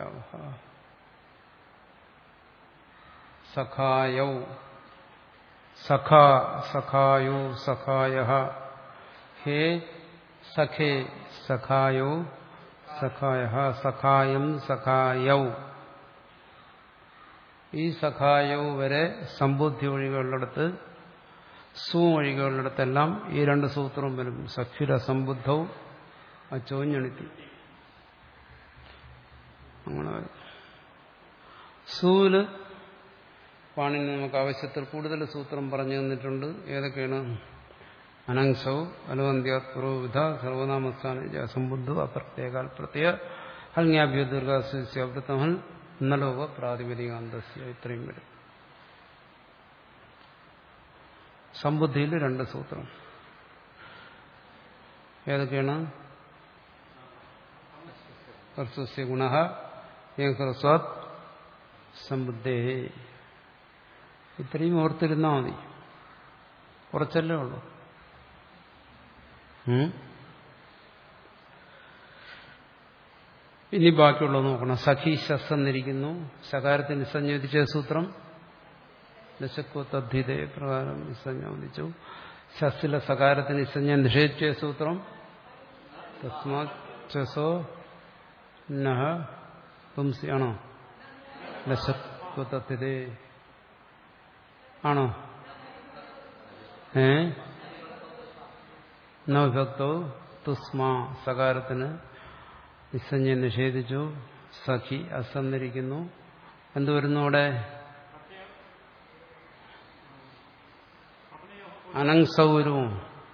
S1: സഖായൗ സഖ സഖായോ സഖായ ഹേ സഖേ സഖായോ സഖായ സഖായം സഖായൗ ഈ സഖായൗ വരെ സമ്പുദ്ധി ഒഴികളുള്ളിടത്ത് സു ഒഴികളുള്ളിടത്തെല്ലാം ഈ രണ്ട് സൂത്രവും വരും സഖ്യുര സമ്പുദ്ധവും അച്ചോഞ്ഞെടുത്തി അങ്ങനെ വരും സൂല് പാണിന് നമുക്ക് ആവശ്യത്തിൽ കൂടുതൽ സൂത്രം പറഞ്ഞു തന്നിട്ടുണ്ട് ഏതൊക്കെയാണ് അനങ്സൗ അലവന്ത്യാത്പുരോവിധ സർവനാമസ്ഥാന സമ്പുദ്ധു അപ്രത്യേകാൽ പ്രത്യേക ഹൽങ്യാഭ്യോ ദീർഘാസ്യവൃത്തമൽ നലോക പ്രാതിപതികാന്തസ്യ ഇത്രയും വരും സമ്പുദ്ധിയിൽ രണ്ട് സൂത്രം ഏതൊക്കെയാണ് ഹർസ്വസ്യ ഗുണ ഹ്രസ്വാത് സമ്പുദ്ധേ ഇത്രയും ഓർത്തിരുന്നാൽ മതി കുറച്ചല്ലേ ഉള്ളൂ ഉം? ഇനി ബാക്കിയുള്ളത് നോക്കണം സഖി ശസ് എന്നിരിക്കുന്നു സകാരത്തിന് സംയോജിച്ച സൂത്രം ദശക്വത്തദ്ധിതേ പ്രകാരം സംയോജിച്ചു ശസ്സിലെ സകാരത്തിന് ഇസഞ്ഞ നിഷേധിച്ച സൂത്രം തസ്മാസോ നഹ പുംസി ആണോ ദശക്വത്തദ്ധിതേ ആണോ ഏ നവിഭക്തോ തുസ്മാ സകാരത്തിന് നിസ്സഞ്ജ നിഷേധിച്ചു സഖി അസന്നിരിക്കുന്നു എന്ത് വരുന്നു അവിടെ അനങ്സൗരവും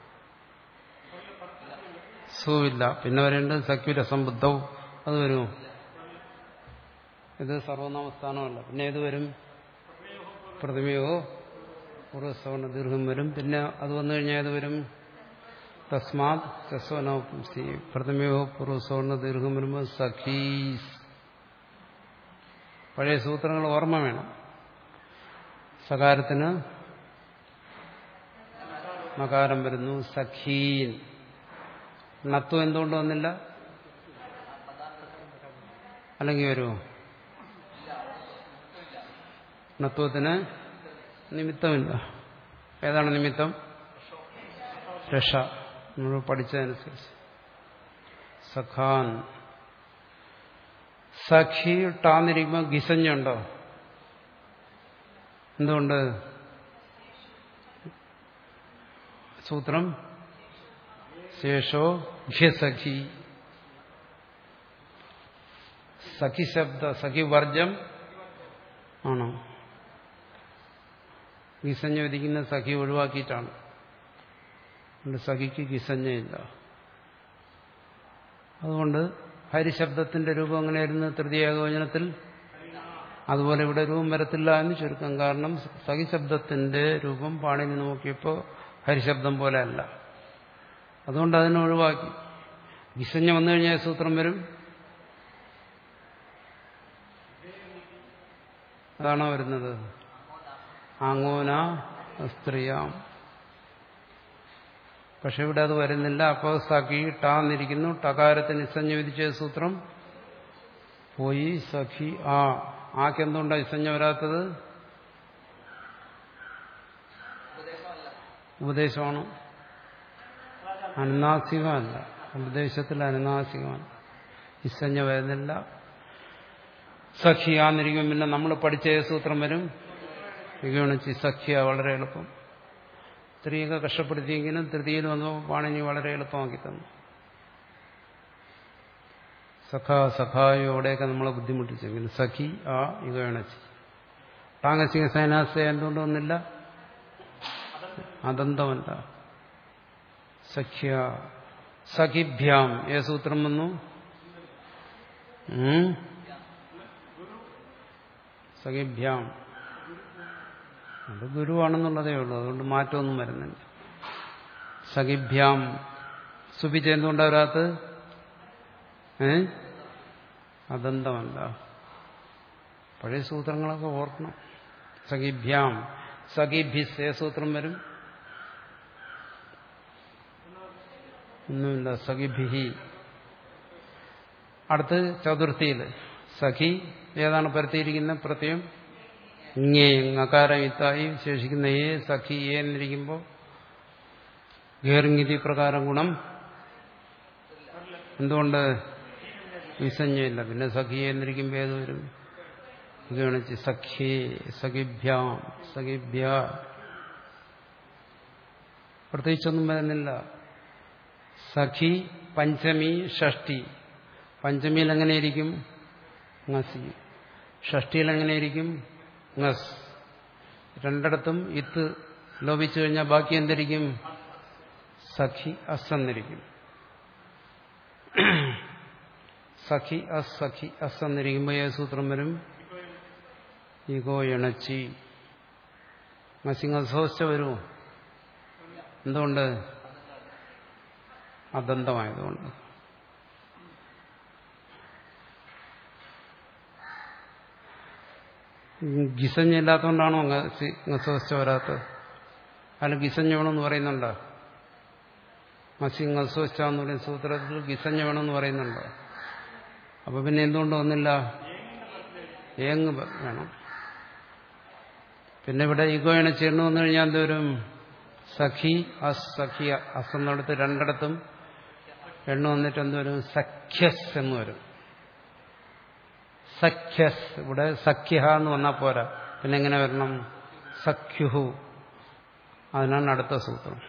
S1: സുവില്ല പിന്നെ വരേണ്ടത് സഖ്യുര സമ്പുദ്ധവും അത് വരുമോ ഇത് സർവനാമസ്ഥാനമല്ല പിന്നെ ഏത് വരും പ്രതിമയോ പൂർവ്വസവർണ ദീർഘം വരും പിന്നെ അത് വന്നു കഴിഞ്ഞാൽ ഏത് വരും തസ്മാത് ചസ്വനോപംസി പ്രഥമയോ പൂർവ്വസവർണ ദീർഘം വരുമ്പോൾ സഖീസ് പഴയ സൂത്രങ്ങൾ ഓർമ്മ വേണം സകാരത്തിന് മകാരം വരുന്നു സഖീൻ ണത്വം എന്തുകൊണ്ട് വന്നില്ല അല്ലെങ്കിൽ വരുമോ ണത്വത്തിന് നിമിത്തമില്ല ഏതാണ് നിമിത്തം രക്ഷ നമ്മൾ പഠിച്ചതനുസരിച്ച് സഖാൻ സഖി ടാന്നിരിക്കുമ്പോൾ ഗിസഞ്ഞുണ്ടോ എന്തുകൊണ്ട് സൂത്രം ശേഷോ ഘ്യസഖി സഖി ശബ്ദ സഖി വർജം ആണോ ഗിസഞ്ഞ വിധിക്കുന്ന സഖി ഒഴിവാക്കിയിട്ടാണ് അതുകൊണ്ട് സഖിക്ക് ഗിസഞ്ഞയില്ല അതുകൊണ്ട് ഹരിശബ്ദത്തിന്റെ രൂപം എങ്ങനെയായിരുന്നു തൃതീയ ഏകവചനത്തിൽ അതുപോലെ ഇവിടെ രൂപം വരത്തില്ല എന്ന് ചുരുക്കം കാരണം സഖി ശബ്ദത്തിന്റെ രൂപം പാണിനി നോക്കിയപ്പോൾ ഹരിശബ്ദം പോലെ അല്ല അതുകൊണ്ട് അതിനെ ഒഴിവാക്കി വിസഞ്ഞ വന്നു കഴിഞ്ഞാൽ സൂത്രം വരും അതാണോ വരുന്നത് ആങ്ങോന സ്ത്രീയാം പക്ഷെ ഇവിടെ അത് വരുന്നില്ല അപ്പോൾ സഖി ടാന്നിരിക്കുന്നു ടകാരത്തിന് ഇസഞ്ഞ വിധിച്ച സൂത്രം പോയി സഖി ആ ആക്കെന്തുകൊണ്ടാണ് ഇസഞ്ഞ വരാത്തത് ഉപദേശമാണ് അനുനാസികമല്ല ഉപദേശത്തിൽ അനുനാസികമാണ് ഇസഞ്ഞ വരുന്നില്ല സഖിയാന്നിരിക്കും പിന്നെ നമ്മൾ പഠിച്ച ഏത് സൂത്രം വരും വിഗണിച്ച് സഖ്യ വളരെ എളുപ്പം സ്ത്രീയൊക്കെ കഷ്ടപ്പെടുത്തിയെങ്കിലും തൃതിയിൽ വന്നപ്പോൾ പാണിനി വളരെ എളുപ്പമാക്കി തന്നു സഖ സഖായോടെയൊക്കെ നമ്മളെ ബുദ്ധിമുട്ടിച്ചെങ്കിലും സഖി ആ ഇകയണച്ചി ടാങ്ങസിക സൈനാസ എന്തുകൊണ്ട് വന്നില്ല അതന്തമല്ല സഖ്യ സഖിഭ്യാം ഏ സൂത്രം വന്നു ഉം? സഖിഭ്യാം അത് ഗുരുവാണെന്നുള്ളതേ ഉള്ളൂ അതുകൊണ്ട് മാറ്റമൊന്നും വരുന്നില്ല സഖിഭ്യാം സുഭിച്ച എന്തുകൊണ്ടാ വരാത്ത് ഏ അതന്തമല്ല പഴയ സൂത്രങ്ങളൊക്കെ ഓർക്കണം സഖിഭ്യാം സഖിഭിസ് ഏ സൂത്രം വരും ഒന്നുമില്ല സഖിഭിഹി അടുത്ത് ചതുർത്ഥിയിൽ സഖി ഏതാണ് പരത്തിയിരിക്കുന്നത് പ്രത്യം ഇങ്ങേ അകാരം ഇത്തായി ശേഷിക്കുന്ന ഏ സഖി ഏ എന്നിരിക്കുമ്പോൾ ഗേർങ്ങിതി പ്രകാരം ഗുണം എന്തുകൊണ്ട് വിസഞ്ജയില്ല പിന്നെ സഖി എന്നിരിക്കുമ്പോൾ ഏത് വരും ഗണിച്ച് സഖ്യേ സഖിഭ്യാം സഖിഭ്യ പ്രത്യേകിച്ചൊന്നും വരുന്നില്ല സഖി പഞ്ചമി ഷഷ്ടി പഞ്ചമിയിൽ എങ്ങനെയിരിക്കും ngasi ഷഷ്ടിയിൽ എങ്ങനെയിരിക്കും ngസ് രണ്ടിടത്തും ഇത്ത് ലോപിച്ചു കഴിഞ്ഞാൽ ബാക്കി എന്തിരിക്കും സഖി അസ് എന്നിരിക്കും സഖി അസ് സഖി അസ് എന്നിരിക്കുമ്പോൾ ഏത് സൂത്രം വരും ഈഗോ ഇണച്ചി മസിംഗസോച്ച വരുമോ എന്തുകൊണ്ട് അദന്തമായതുകൊണ്ട് ഗിസഞ്ഞില്ലാത്തതുകൊണ്ടാണോ ngസവസ്ഥ വരാത്തത് അല്ല ഗിസഞ്ഞ വേണമെന്ന് പറയുന്നുണ്ടോ മസി ngസ്വസ്ഥ എന്ന് പറയുന്ന സൂത്രത്തിൽ ഗിസഞ്ഞ വേണമെന്ന് പറയുന്നുണ്ടോ അപ്പൊ പിന്നെ എന്തുകൊണ്ട് വന്നില്ല ഏങ്ങ് വേണം പിന്നെ ഇവിടെ ഈഗോയാണ് ചേർന്ന് വന്നു കഴിഞ്ഞാൽ എന്തോരും സഖി അസ് സഖി അസ് എന്നിടത്ത് രണ്ടിടത്തും എണ്ണ വന്നിട്ട് എന്തോരും സഖ്യസ് എന്ന് വരും സഖ്യസ് ഇവിടെ സഖ്യഹ എന്ന് വന്നാൽ പോരാ പിന്നെ എങ്ങനെ വരണം സഖ്യുഹു അതിനാണ് അടുത്ത സൂത്രം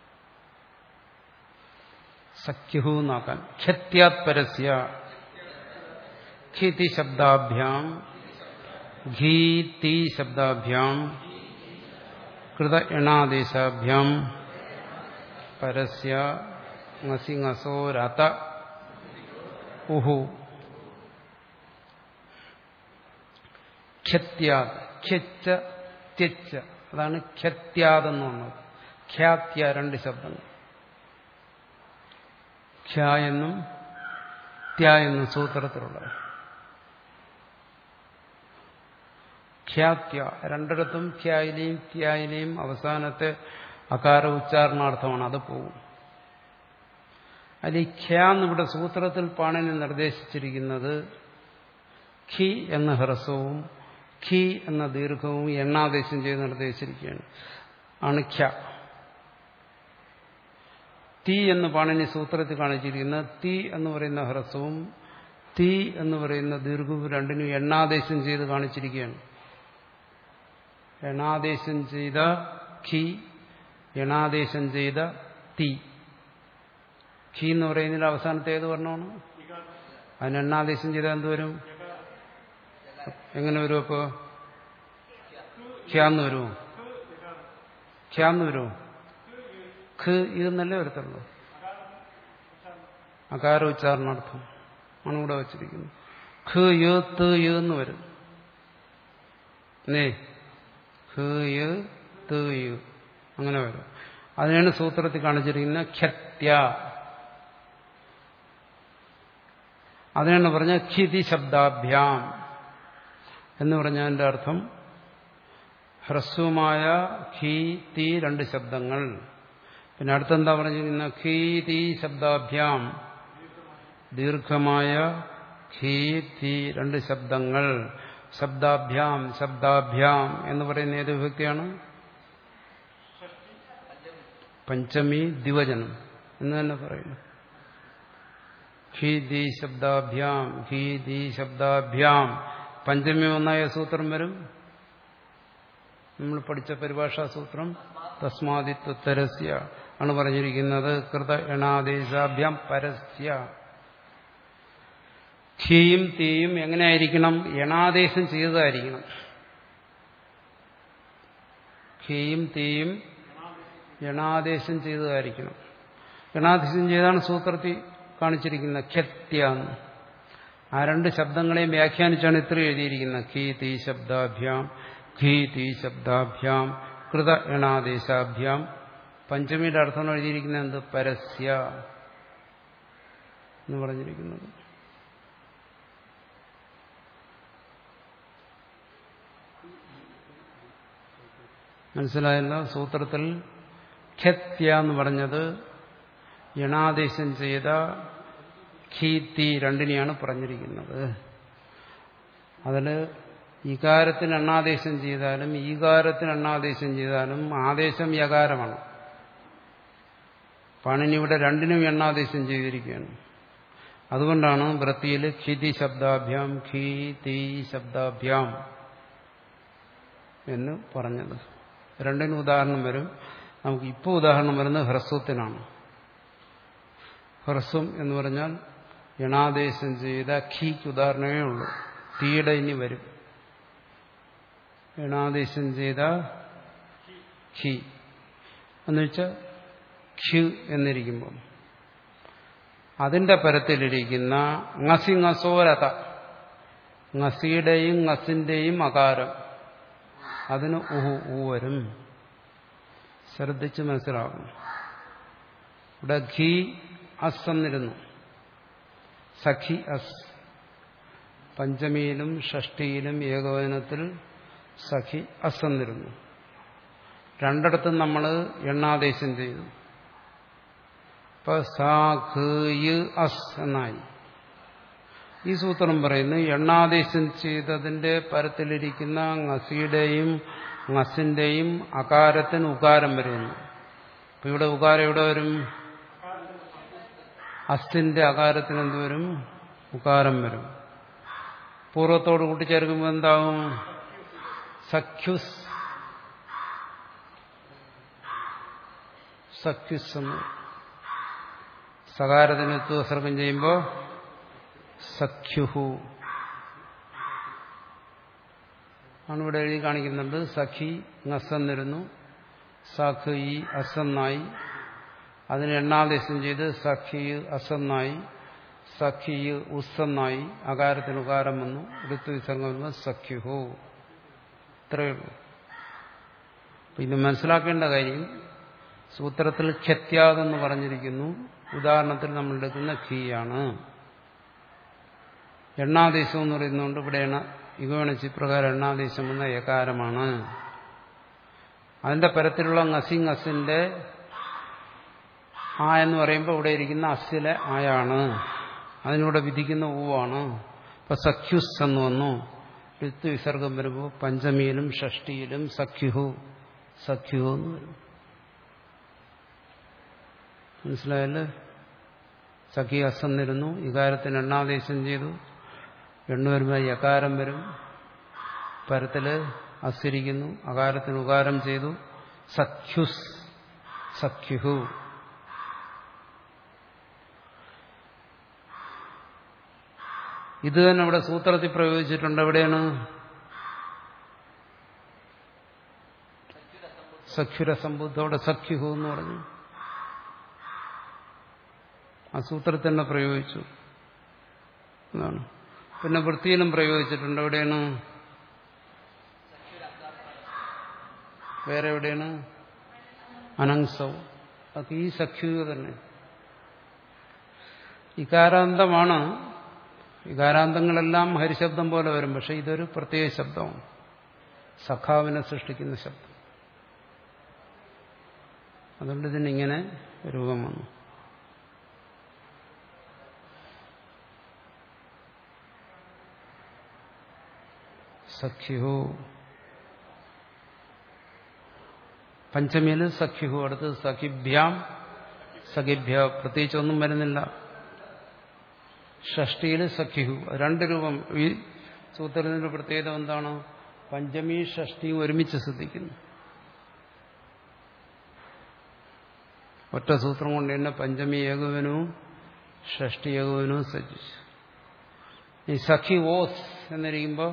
S1: സഖ്യുഹു എന്നാക്കാൻ ഖ്യത്യാത് പരസ്യ ഖീതി ശബ്ദാഭ്യാം ഘീതി ശബ്ദാഭ്യാം കൃത എണാദേശാഭ്യാം പരസ്യ ngസി ngസോ രത ഉഹു ഖ്യത്യാത് ഖ്യച്ച ത്യച്ച അതാണ് ഖ്യത്യാതെന്ന് പറഞ്ഞത് ഖ്യാത്യ രണ്ട് ശബ്ദങ്ങൾ ഖ്യ എന്നും ത്യ എന്നും സൂത്രത്തിലുള്ളത് ഖ്യാത്യ രണ്ടിടത്തും ഖ്യായിലെയും ത്യായിലെയും അവസാനത്തെ അകാര ഉച്ചാരണാർത്ഥമാണ് അത് പോകും അതിൽ ഈ ഖ്യ എന്നിവിടെ സൂത്രത്തിൽ പാണിനി നിർദ്ദേശിച്ചിരിക്കുന്നത് ഖി എന്ന ഹ്രസ്വവും ഖി എന്ന ദീർഘവും എണ്ണാദേശം ചെയ്ത് നിർദ്ദേശിച്ചിരിക്കുകയാണ് ആണ് ഖ്യ തീ എന്ന് പാണിനി സൂത്രത്തിൽ കാണിച്ചിരിക്കുന്ന തീ എന്ന് പറയുന്ന ഹ്രസ്വവും തീ എന്ന് പറയുന്ന ദീർഘവും രണ്ടിനും എണ്ണാദേശം ചെയ്ത് കാണിച്ചിരിക്കുകയാണ് എണാദേശം ചെയ്ത ഖി എണാദേശം ചെയ്ത തീ ഖി എന്ന് പറയുന്നതിൽ അവസാനത്തെ ഏത് വർണ്ണമാണ് അതിന് എണ്ണാദേശം ചെയ്താൽ എന്ത് വരും എങ്ങനെ വരും അപ്പോ ഖ്യാന്ന് വരുമോ ഖ്യാന്ന് വരുമോ ഖ് ഇതെന്നല്ലേ വരത്തുള്ളൂ അകാര ഉച്ചാരണാർത്ഥം ആണ് ഇവിടെ വച്ചിരിക്കുന്നത് ഖ് യു ത് യു എന്ന് വരും നേ ഖ് യു ത് യു അങ്ങനെ വരും അതിനാണ് സൂത്രത്തിൽ കാണിച്ചിരിക്കുന്ന ഖ്യത്യ അതിനാണ് പറഞ്ഞ ഖിതി ശബ്ദാഭ്യാം എന്ന് പറഞ്ഞതിന്റെ അർത്ഥം ഹ്രസ്വമായ ഖീ തീ രണ്ട് ശബ്ദങ്ങൾ പിന്നെ അടുത്തെന്താ പറഞ്ഞിരിക്കുന്ന ഖീ തീ ശബ്ദാഭ്യാം ദീർഘമായ ഖീ തീ രണ്ട് ശബ്ദങ്ങൾ ശബ്ദാഭ്യാം ശബ്ദാഭ്യാം എന്ന് പറയുന്ന ഏത് വിഭക്തിയാണ് പഞ്ചമി ദിവചനം എന്ന് തന്നെ പറയുന്നു ഖീ ദീ ശബ്ദാഭ്യാം ഖീ ദീ ശബ്ദാഭ്യാം പഞ്ചമി ഒന്നായ സൂത്രം വരും നമ്മൾ പഠിച്ച പരിഭാഷാ സൂത്രം തസ്മാദിത്വരസ്യ ആണ് പറഞ്ഞിരിക്കുന്നത് കൃത എണാദേശാഭ്യാം പരസ്യ ഖീയും തീയും എങ്ങനെയായിരിക്കണം എണാദേശം ചെയ്തതായിരിക്കണം ഖീയും തീയും എണാദേശം ചെയ്തതായിരിക്കണം എണാദേശം ചെയ്താണ് സൂത്രത്തിൽ കാണിച്ചിരിക്കുന്നത് ഖ്യത്യാന്ന് ആ രണ്ട് ശബ്ദങ്ങളെയും വ്യാഖ്യാനിച്ചാണ് ഇത്ര എഴുതിയിരിക്കുന്നത് ഖീ തീ ശബ്ദാഭ്യാം ഖീ തീ ശബ്ദാഭ്യാം കൃത എണാദേശാഭ്യാം പഞ്ചമിയുടെ അർത്ഥം എഴുതിയിരിക്കുന്നത് എന്ത് പരസ്യ എന്ന് പറഞ്ഞിരിക്കുന്നത് മനസ്സിലായല്ലോ സൂത്രത്തിൽ ഖ്യത്യ എന്ന് പറഞ്ഞത് എണാദേശം ചെയ്ത ഖീത്തി രണ്ടിനെയാണ് പറഞ്ഞിരിക്കുന്നത് അതിൽ ഇകാരത്തിന് എണ്ണാദേശം ചെയ്താലും ഈകാരത്തിന് എണ്ണാദേശം ചെയ്താലും ആദേശം യകാരമാണ് പാണിനി ഇവിടെ രണ്ടിനും എണ്ണാദേശം ചെയ്തിരിക്കുകയാണ് അതുകൊണ്ടാണ് വൃത്തിയിൽ ഖിതി ശബ്ദാഭ്യാം ഖീ തീ ശബ്ദാഭ്യാം എന്ന് പറഞ്ഞത് രണ്ടിനും ഉദാഹരണം വരും നമുക്ക് ഇപ്പോൾ ഉദാഹരണം വരുന്നത് ഹ്രസ്വത്തിനാണ് ഹ്രസ്വം എന്ന് പറഞ്ഞാൽ എണാദേശം ചെയ്ത ഖീക്ക് ഉദാഹരണമേ ഉള്ളൂ തീയുടെ ഇനി വരും എണാദേശം ചെയ്ത ഖി എന്നുവെച്ചാൽ ഖ്യു എന്നിരിക്കുമ്പം അതിന്റെ പരത്തിലിരിക്കുന്ന ngസി ngസോരത ngസിയുടെയും ngസിന്റെയും അകാരം അതിന് ഉഹു ഊ വരും ശ്രദ്ധിച്ച് മനസ്സിലാകും ഇവിടെ ഘീ അസ് എന്നിരുന്നു സഖി അസ് പഞ്ചമിയിലും ഷഷ്ടിയിലും ഏകവചനത്തിൽ സഖി അസ് എന്നിരുന്നു രണ്ടിടത്തും നമ്മൾ എണ്ണാദേശം ചെയ്തു ഇപ്പൊ സാഖ് അസ് എന്നായി ഈ സൂത്രം പറയുന്നു എണ്ണാദേശം ചെയ്തതിന്റെ പരത്തിലിരിക്കുന്ന ngസിയുടെയും ngസിന്റെയും അകാരത്തിന് ഉകാരം വരുന്നു അപ്പൊ ഇവിടെ ഉകാരം എവിടെ വരും അസ്തിന്റെ അകാരത്തിന് എന്ത് വരും ഉകാരം വരും പൂർവ്വത്തോട് കൂട്ടിച്ചേർക്കുമ്പോൾ എന്താവും സഖ്യുസ് സഖ്യുസ് എന്ന് സകാരത്തിന് ഉത്വസർഗം ചെയ്യുമ്പോൾ സഖ്യുഹു ആണ് ഇവിടെ എഴുതി കാണിക്കുന്നുണ്ട് സഖി ngസെന്നിരുന്നു സഖ് ഈ അസന്നായി അതിന് എണ്ണാദേശം ചെയ്ത് സഖി അസന്നായി സഖി ഉസ്സന്നായി അകാരത്തിന് ഉകാരം വന്നു ഋതു വിസർഗം വരുമ്പോൾ സഖ്യുഹു ഇത്രയേ ഉള്ളൂ അപ്പൊ ഇത് മനസ്സിലാക്കേണ്ട കാര്യം സൂത്രത്തിൽ ഖ്യത്യാതെന്ന് പറഞ്ഞിരിക്കുന്നു ഉദാഹരണത്തിൽ നമ്മൾ എടുക്കുന്ന ഖീയാണ് എണ്ണാദേശം എന്ന് പറയുന്നതുകൊണ്ട് ഇവിടെ എണ്ണ ഇഗോണിച്ച് പ്രകാരം എണ്ണാദേശം എന്ന ഏകാരമാണ് അതിന്റെ പരത്തിലുള്ള ngസി ngസിന്റെ ആ എന്ന് പറയുമ്പോൾ ഇവിടെ ഇരിക്കുന്ന അസ്സിലെ ആയാണ് അതിനൂടെ വിധിക്കുന്ന ഊവാണ് ഇപ്പൊ സഖ്യുസ് എന്ന് വന്നു ഋതു വിസർഗം വരുമ്പോൾ പഞ്ചമിയിലും ഷഷ്ടിയിലും സഖ്യുഹു സഖ്യുഹു എന്ന് വരും മനസ്സിലായല്ലേ സഖി അസന്നിരുന്നു ഇകാരത്തിന് എണ്ണാദേശം ചെയ്തു എണ്ണു വരുമ്പോൾ യകാരം വരും പരത്തില് അസിരിക്കുന്നു അകാരത്തിന് ഉകാരം ചെയ്തു സഖ്യുസ് സഖ്യുഹു ഇത് തന്നെ ഇവിടെ സൂത്രത്തിൽ പ്രയോഗിച്ചിട്ടുണ്ട് എവിടെയാണ് സഖ്യുര സമ്പുദ്ധോടെ സഖ്യുഹു എന്ന് പറഞ്ഞു ആ സൂത്രത്തിൽ തന്നെ പ്രയോഗിച്ചു എന്നാണ് പിന്നെ വൃത്തിയിലും പ്രയോഗിച്ചിട്ടുണ്ട് എവിടെയാണ് വേറെ എവിടെയാണ് അനങ്സവും അതൊക്കെ ഈ സഖ്യുക തന്നെ ഇകാരാന്തമാണ് വികാരാന്തങ്ങളെല്ലാം ഹരിശബ്ദം പോലെ വരും പക്ഷെ ഇതൊരു പ്രത്യേക ശബ്ദമാണ് സഖാവിനെ സൃഷ്ടിക്കുന്ന ശബ്ദം അതുകൊണ്ട് ഇതിനിങ്ങനെ രൂപം വന്നു സഖ്യുഹു പഞ്ചമിയിൽ സഖ്യുഹു അടുത്ത് സഖിഭ്യാം സഖിഭ്യ പ്രത്യേകിച്ചൊന്നും വരുന്നില്ല ഷഷ്ടിയിൽ സഖ്യുഹു രണ്ട് രൂപം ഈ സൂത്രത്തിന്റെ പ്രത്യേകത എന്താണ് പഞ്ചമി ഷഷ്ടിയും ഒരുമിച്ച് ശ്രദ്ധിക്കുന്നു ഒറ്റ സൂത്രം കൊണ്ട് തന്നെ പഞ്ചമി ഏകവനവും ഷഷ്ടി ഏകവനവും സജ്ജിച്ചു ഈ സഖി ഓസ് എന്നിരിക്കുമ്പോൾ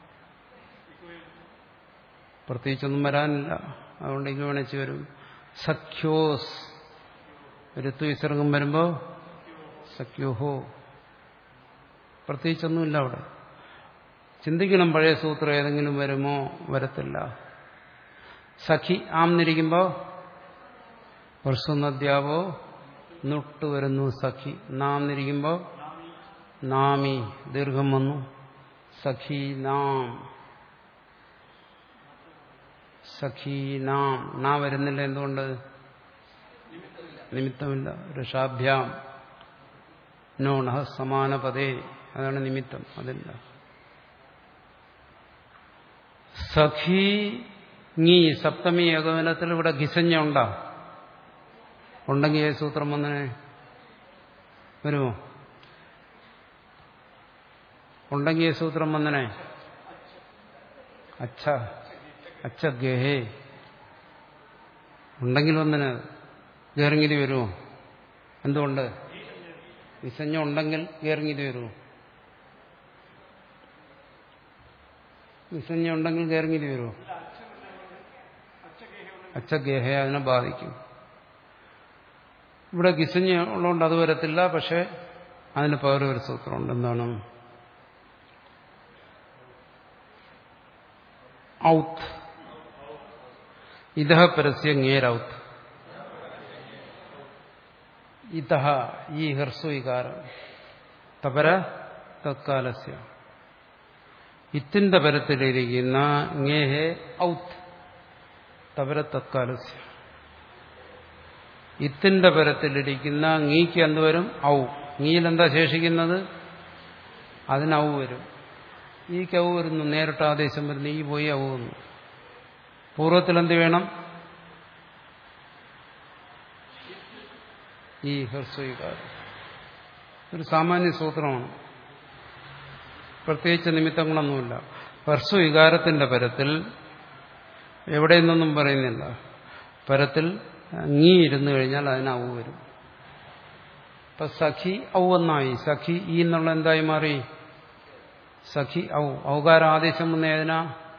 S1: പ്രത്യേകിച്ചൊന്നും വരാനില്ല അതുകൊണ്ട് ഇങ്ങ് വിളിച്ച് വരും സഖ്യോസ് ഋതു വിസർഗം വരുമ്പോൾ സഖ്യോഹോ പ്രത്യേകിച്ചൊന്നുമില്ല അവിടെ ചിന്തിക്കണം പഴയ സൂത്രം ഏതെങ്കിലും വരുമോ വരത്തില്ല സഖി ആംന്നിരിക്കുമ്പോൾ വർഷനദ്യാവോ നുട്ട് വരുന്നു സഖി നാംന്നിരിക്കുമ്പോൾ നാമി ദീർഘം വന്നു സഖി നാം സഖീനാം നാ വരുന്നില്ല എന്തുകൊണ്ട് നിമിത്തമില്ല ഋഷാഭ്യാം നോണ സമാനപദേ അതാണ് നിമിത്തം അതില്ല സഖീ നീ സപ്തമി ഏകവനത്തിൽ ഇവിടെ ഘിസഞ്ഞ ഉണ്ടാ ഉണ്ടെങ്കിൽ ഏത് സൂത്രം വന്നനെ വരുമോ ഉണ്ടെങ്കിൽ ഏത് സൂത്രം വന്നനെ അച്ഛ അച്ഛ ഗേഹേ ഉണ്ടെങ്കിൽ ഒന്നിന് ഗേറിങ്ങിരി വരുമോ എന്തുകൊണ്ട് വിസഞ്ഞ ഉണ്ടെങ്കിൽ ഗേറിങ്ങിരി വരുമോ വിസഞ്ഞ ഉണ്ടെങ്കിൽ ഗേറിങ്ങിരി വരുമോ അച്ഛ ഗേഹേ അതിനെ ബാധിക്കും ഇവിടെ ഗിസഞ്ഞ ഉള്ളതുകൊണ്ട് അത് വരത്തില്ല പക്ഷെ അതിന് പകരം ഒരു സൂത്രമുണ്ട് എന്താണ് ഔത്ത് ഇതഹ പരസ്യ ngേരൗത്ത് ഇതഹ ഈ ഹ്രസ്വ വികാരം തപര തത്കാലസ്യ ഇത്തിന്റെ പരത്തിലിരിക്കുന്ന ങേഹെ ഔത്ത് തപര തത്കാലസ്യ ഇത്തിന്റെ പരത്തിലിരിക്കുന്ന ngീക്ക് എന്ത് വരും ഔ ngീൽ എന്താ ശേഷിക്കുന്നത് അതിന് ഔ വരും ഈ കൗ വരുന്നു നേരിട്ട് ആദേശം വരുന്നു ഈ പോയി ഔ വന്നു പൂർവ്വത്തിൽ എന്ത് വേണം ഈ ഹ്രസ്വീകാരം ഒരു സാമാന്യ സൂത്രമാണ് പ്രത്യേകിച്ച് നിമിത്തങ്ങളൊന്നുമില്ല ഹ്രസ്വവികാരത്തിന്റെ പരത്തിൽ എവിടെ നിന്നൊന്നും പറയുന്നില്ല പരത്തിൽ ngീ ഇരുന്നു കഴിഞ്ഞാൽ അതിന് ഔ വരും ഇപ്പൊ സഖി ഔ എന്നായി സഖി ഈ എന്നുള്ള എന്തായി മാറി സഖി ഔ ഔകാര ആദേശം വന്ന ഏതിനാ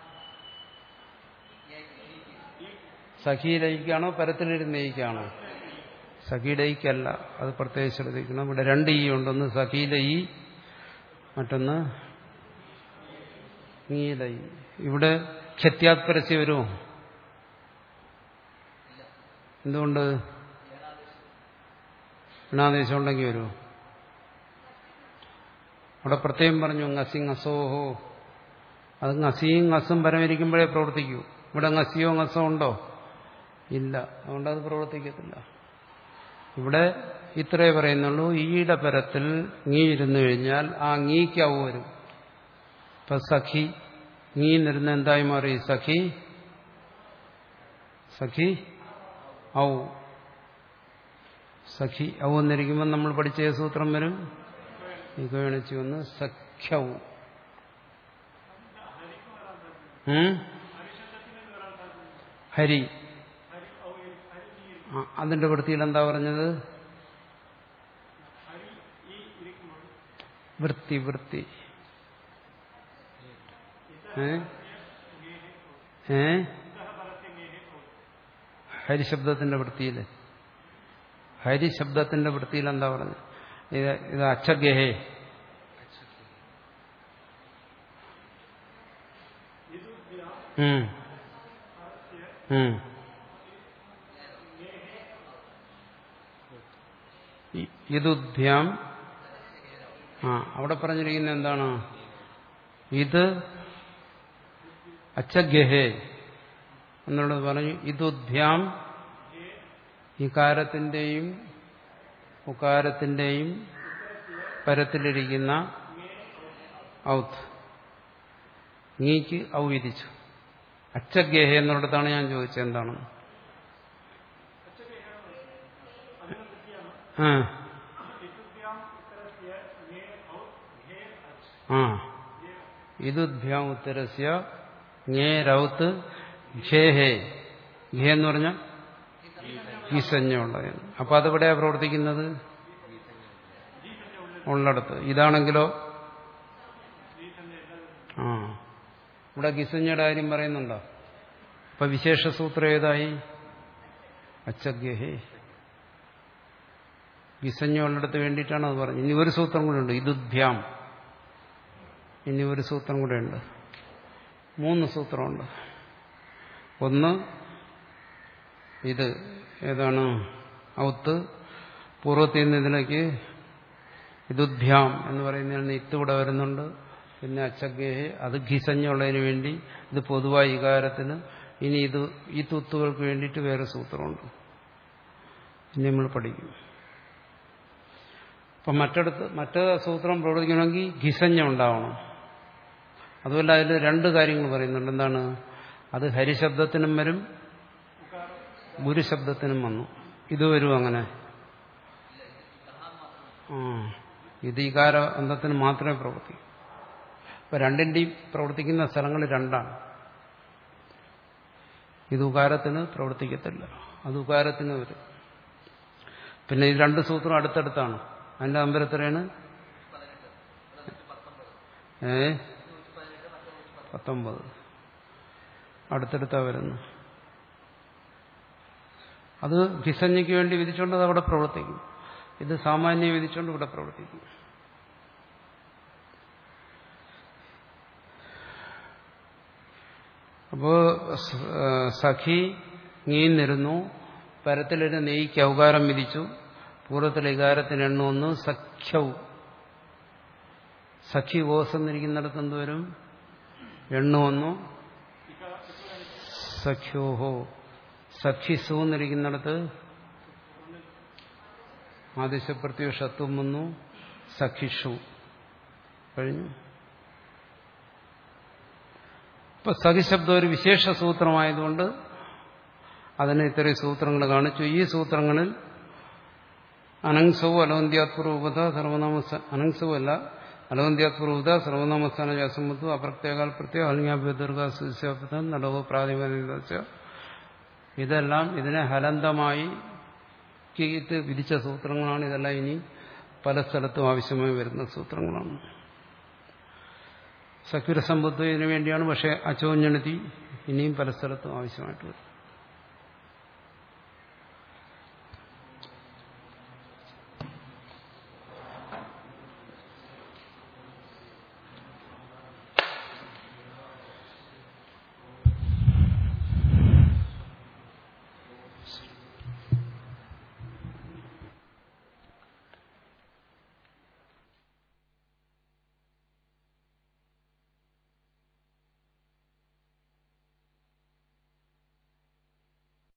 S1: സഖിയിലേക്കാണോ പരത്തിലിരുന്നേക്കാണോ സഖിയിലേക്കല്ല അത് പ്രത്യേകം ശ്രദ്ധിക്കണം ഇവിടെ രണ്ട് ഈ ഉണ്ടൊന്ന് സഖിയിലെ ഈ മറ്റൊന്ന് നീല ഈ ഇവിടെ ക്ഷത്യാത്പരസ്യ വരുമോ എന്തുകൊണ്ട് ഗുണാദേശം ഉണ്ടെങ്കിൽ വരുമോ അവിടെ പ്രത്യേകം പറഞ്ഞു ngസി ngസോഹോ അത് ngസിയും ngസും പരമിരിക്കുമ്പോഴേ പ്രവർത്തിക്കൂ ഇവിടെ ngസിയോ ngസോ ഉണ്ടോ ഇല്ല അതുകൊണ്ട് അത് പ്രവർത്തിക്കത്തില്ല ഇവിടെ ഇത്രേ പറയുന്നുള്ളൂ ഈയുടെ പരത്തിൽ ngീ ഇരുന്നു കഴിഞ്ഞാൽ ആ ngീക്ക് ഔ വരും ഇപ്പൊ സഖി ngീ നിരുന്ന എന്തായി മാറി സഖി സഖി ഔ സഖി ഔ എന്നിരിക്കുമ്പോൾ നമ്മൾ പഠിച്ച ഏത് സൂത്രം വരും ഇകണിച്ച് വന്ന് സഖ്യവും ഉം? ഹരി ആ, അതിന്റെ വൃത്തിയിൽ എന്താ പറഞ്ഞത് വൃത്തി വൃത്തി ഏ ഏ ഹരിശബ്ദത്തിന്റെ വൃത്തിയിൽ ഹരിശബ്ദത്തിന്റെ വൃത്തിയിൽ എന്താ പറഞ്ഞത് ഇത് ഇത് അച്ഛഗേഹേ ഉം. ഉം. ഇ- ഇതുഭ്യാം ആ അവിടെ പറഞ്ഞിരിക്കുന്ന എന്താണ് ഇത് അച്ഛഗഹേ എന്നുള്ളത് പറഞ്ഞു ഇതുഭ്യാം ഇകാരത്തിന്റെയും ഉകാരത്തിന്റെയും പരത്തിലിരിക്കുന്ന ഔത്ത് നീക്ക് ഔ വിധിച്ചു അച്ഛഗേഹ എന്നുള്ളിടത്താണ് ഞാൻ ചോദിച്ചത് എന്താണ് ആ ആ ഇതുഭ്യാം ഉത്തരസ്യ ങേ രൗത്ത് ഘേഹേ ഘേ എന്ന് പറഞ്ഞാൽ ഈസഞ്ജമുള്ളത് അപ്പൊ അതെവിടെയാ പ്രവർത്തിക്കുന്നത് ഉള്ളിടത്ത് ഇതാണെങ്കിലോ ആ ഇവിടെ ഗിസഞ്ഞയുടെ കാര്യം പറയുന്നുണ്ടോ അപ്പൊ വിശേഷ സൂത്രം ഏതായി അച്ചഗ്യഹേ ഗിസഞ്ഞുള്ളിടത്ത് വേണ്ടിയിട്ടാണ് അത് പറഞ്ഞത് ഇനി ഒരു സൂത്രം കൂടെ ഉണ്ട് ഇതുഭ്യാം ഇനി ഒരു സൂത്രം കൂടെ ഉണ്ട് മൂന്ന് സൂത്രമുണ്ട് ഒന്ന് ഇത് ഏതാണ് ഔത്ത് പൂർവ്വത്തിൽ നിന്ന് ഇതിലേക്ക് ഇതുഭ്യാം എന്ന് പറയുന്നതിൽ നിന്ന് ഇത്ത് ഇവിടെ വരുന്നുണ്ട് പിന്നെ അച്ചഗേഹെ അത് ഘിസഞ്ഞുള്ളതിന് വേണ്ടി ഇത് പൊതുവായ ഇകാരത്തിന് ഇനി ഇത് ഈ തുത്തുകൾക്ക് വേണ്ടിയിട്ട് വേറെ സൂത്രമുണ്ട് ഇനി നമ്മൾ പഠിക്കും അപ്പം മറ്റടുത്ത് മറ്റേ സൂത്രം പ്രവർത്തിക്കണമെങ്കിൽ ഘിസഞ്ഞ ഉണ്ടാവണം അതുമല്ല അതിൽ രണ്ട് കാര്യങ്ങൾ പറയുന്നുണ്ട് എന്താണ് അത് ഹരിശബ്ദത്തിനും വരും ഗുരുശബ്ദത്തിനും വന്നു ഇത് വരും അങ്ങനെ ആ ഇത് ഇകാര അന്തത്തിന് മാത്രമേ പ്രവർത്തിക്കൂ അപ്പൊ രണ്ടിന്റെയും പ്രവർത്തിക്കുന്ന സ്ഥലങ്ങൾ രണ്ടാണ് ഇത് ഉകാരത്തിന് പ്രവർത്തിക്കത്തില്ല അത് ഉകാരത്തിന് വരും പിന്നെ ഈ രണ്ട് സൂത്രം അടുത്തടുത്താണ് അതിന്റെ നമ്പർ എത്രയാണ് ഏ പത്തൊമ്പത് അടുത്തടുത്താ വരുന്നു അത് ഭിസഞ്ജയ്ക്ക് വേണ്ടി വിധിച്ചുകൊണ്ട് അത് അവിടെ പ്രവർത്തിക്കും ഇത് സാമാന്യം വിധിച്ചുകൊണ്ട് ഇവിടെ പ്രവർത്തിക്കും അപ്പോ സഖി നീന്നിരുന്നു പരത്തിലൊരു നെയ്ക്ക് ഔകാരം വിധിച്ചു പൂർവ്വത്തിലെ ഇകാരത്തിന് എണ്ണമൊന്ന് സഖ്യവും സഖി ഓസ് എന്നിരിക്കുന്നിടത്ത് എന്തുവരും എണ്ണു വന്നു സഖ്യോഹോ സഖിസു എന്നിരിക്കുന്നിടത്ത് ആദിശപ്രത്യോ ഷത്വം വന്നു സഖിഷു കഴിഞ്ഞു ഇപ്പൊ സഖിശബ്ദം ഒരു വിശേഷ സൂത്രമായതുകൊണ്ട് അതിന് ഇത്രയും സൂത്രങ്ങൾ കാണിച്ചു ഈ സൂത്രങ്ങളിൽ അനങ്സവും അലവന്ത്യാത്പൂർവത സർവനാമ അനങ്സവും അല്ല അലവന്ത്യാത്പൂർവത സർവനാമസ്ഥാന വ്യാസമ്പത്തു അപ്രത്യേകാൽ പ്രത്യേക അലിംഗാഭ്യദീർഘാസ്യം നലവോ പ്രാതിപതിക ഇതെല്ലാം ഇതിനെ ഹലന്തമായി കീട്ട് വിധിച്ച സൂത്രങ്ങളാണ് ഇതെല്ലാം ഇനി പല സ്ഥലത്തും ആവശ്യമായി വരുന്ന സൂത്രങ്ങളാണ് സക്യുരസമ്പത്വത്തിന് വേണ്ടിയാണ് പക്ഷേ അച്ചോഞ്ഞണതി ഇനിയും പല സ്ഥലത്തും ആവശ്യമായിട്ട് വരും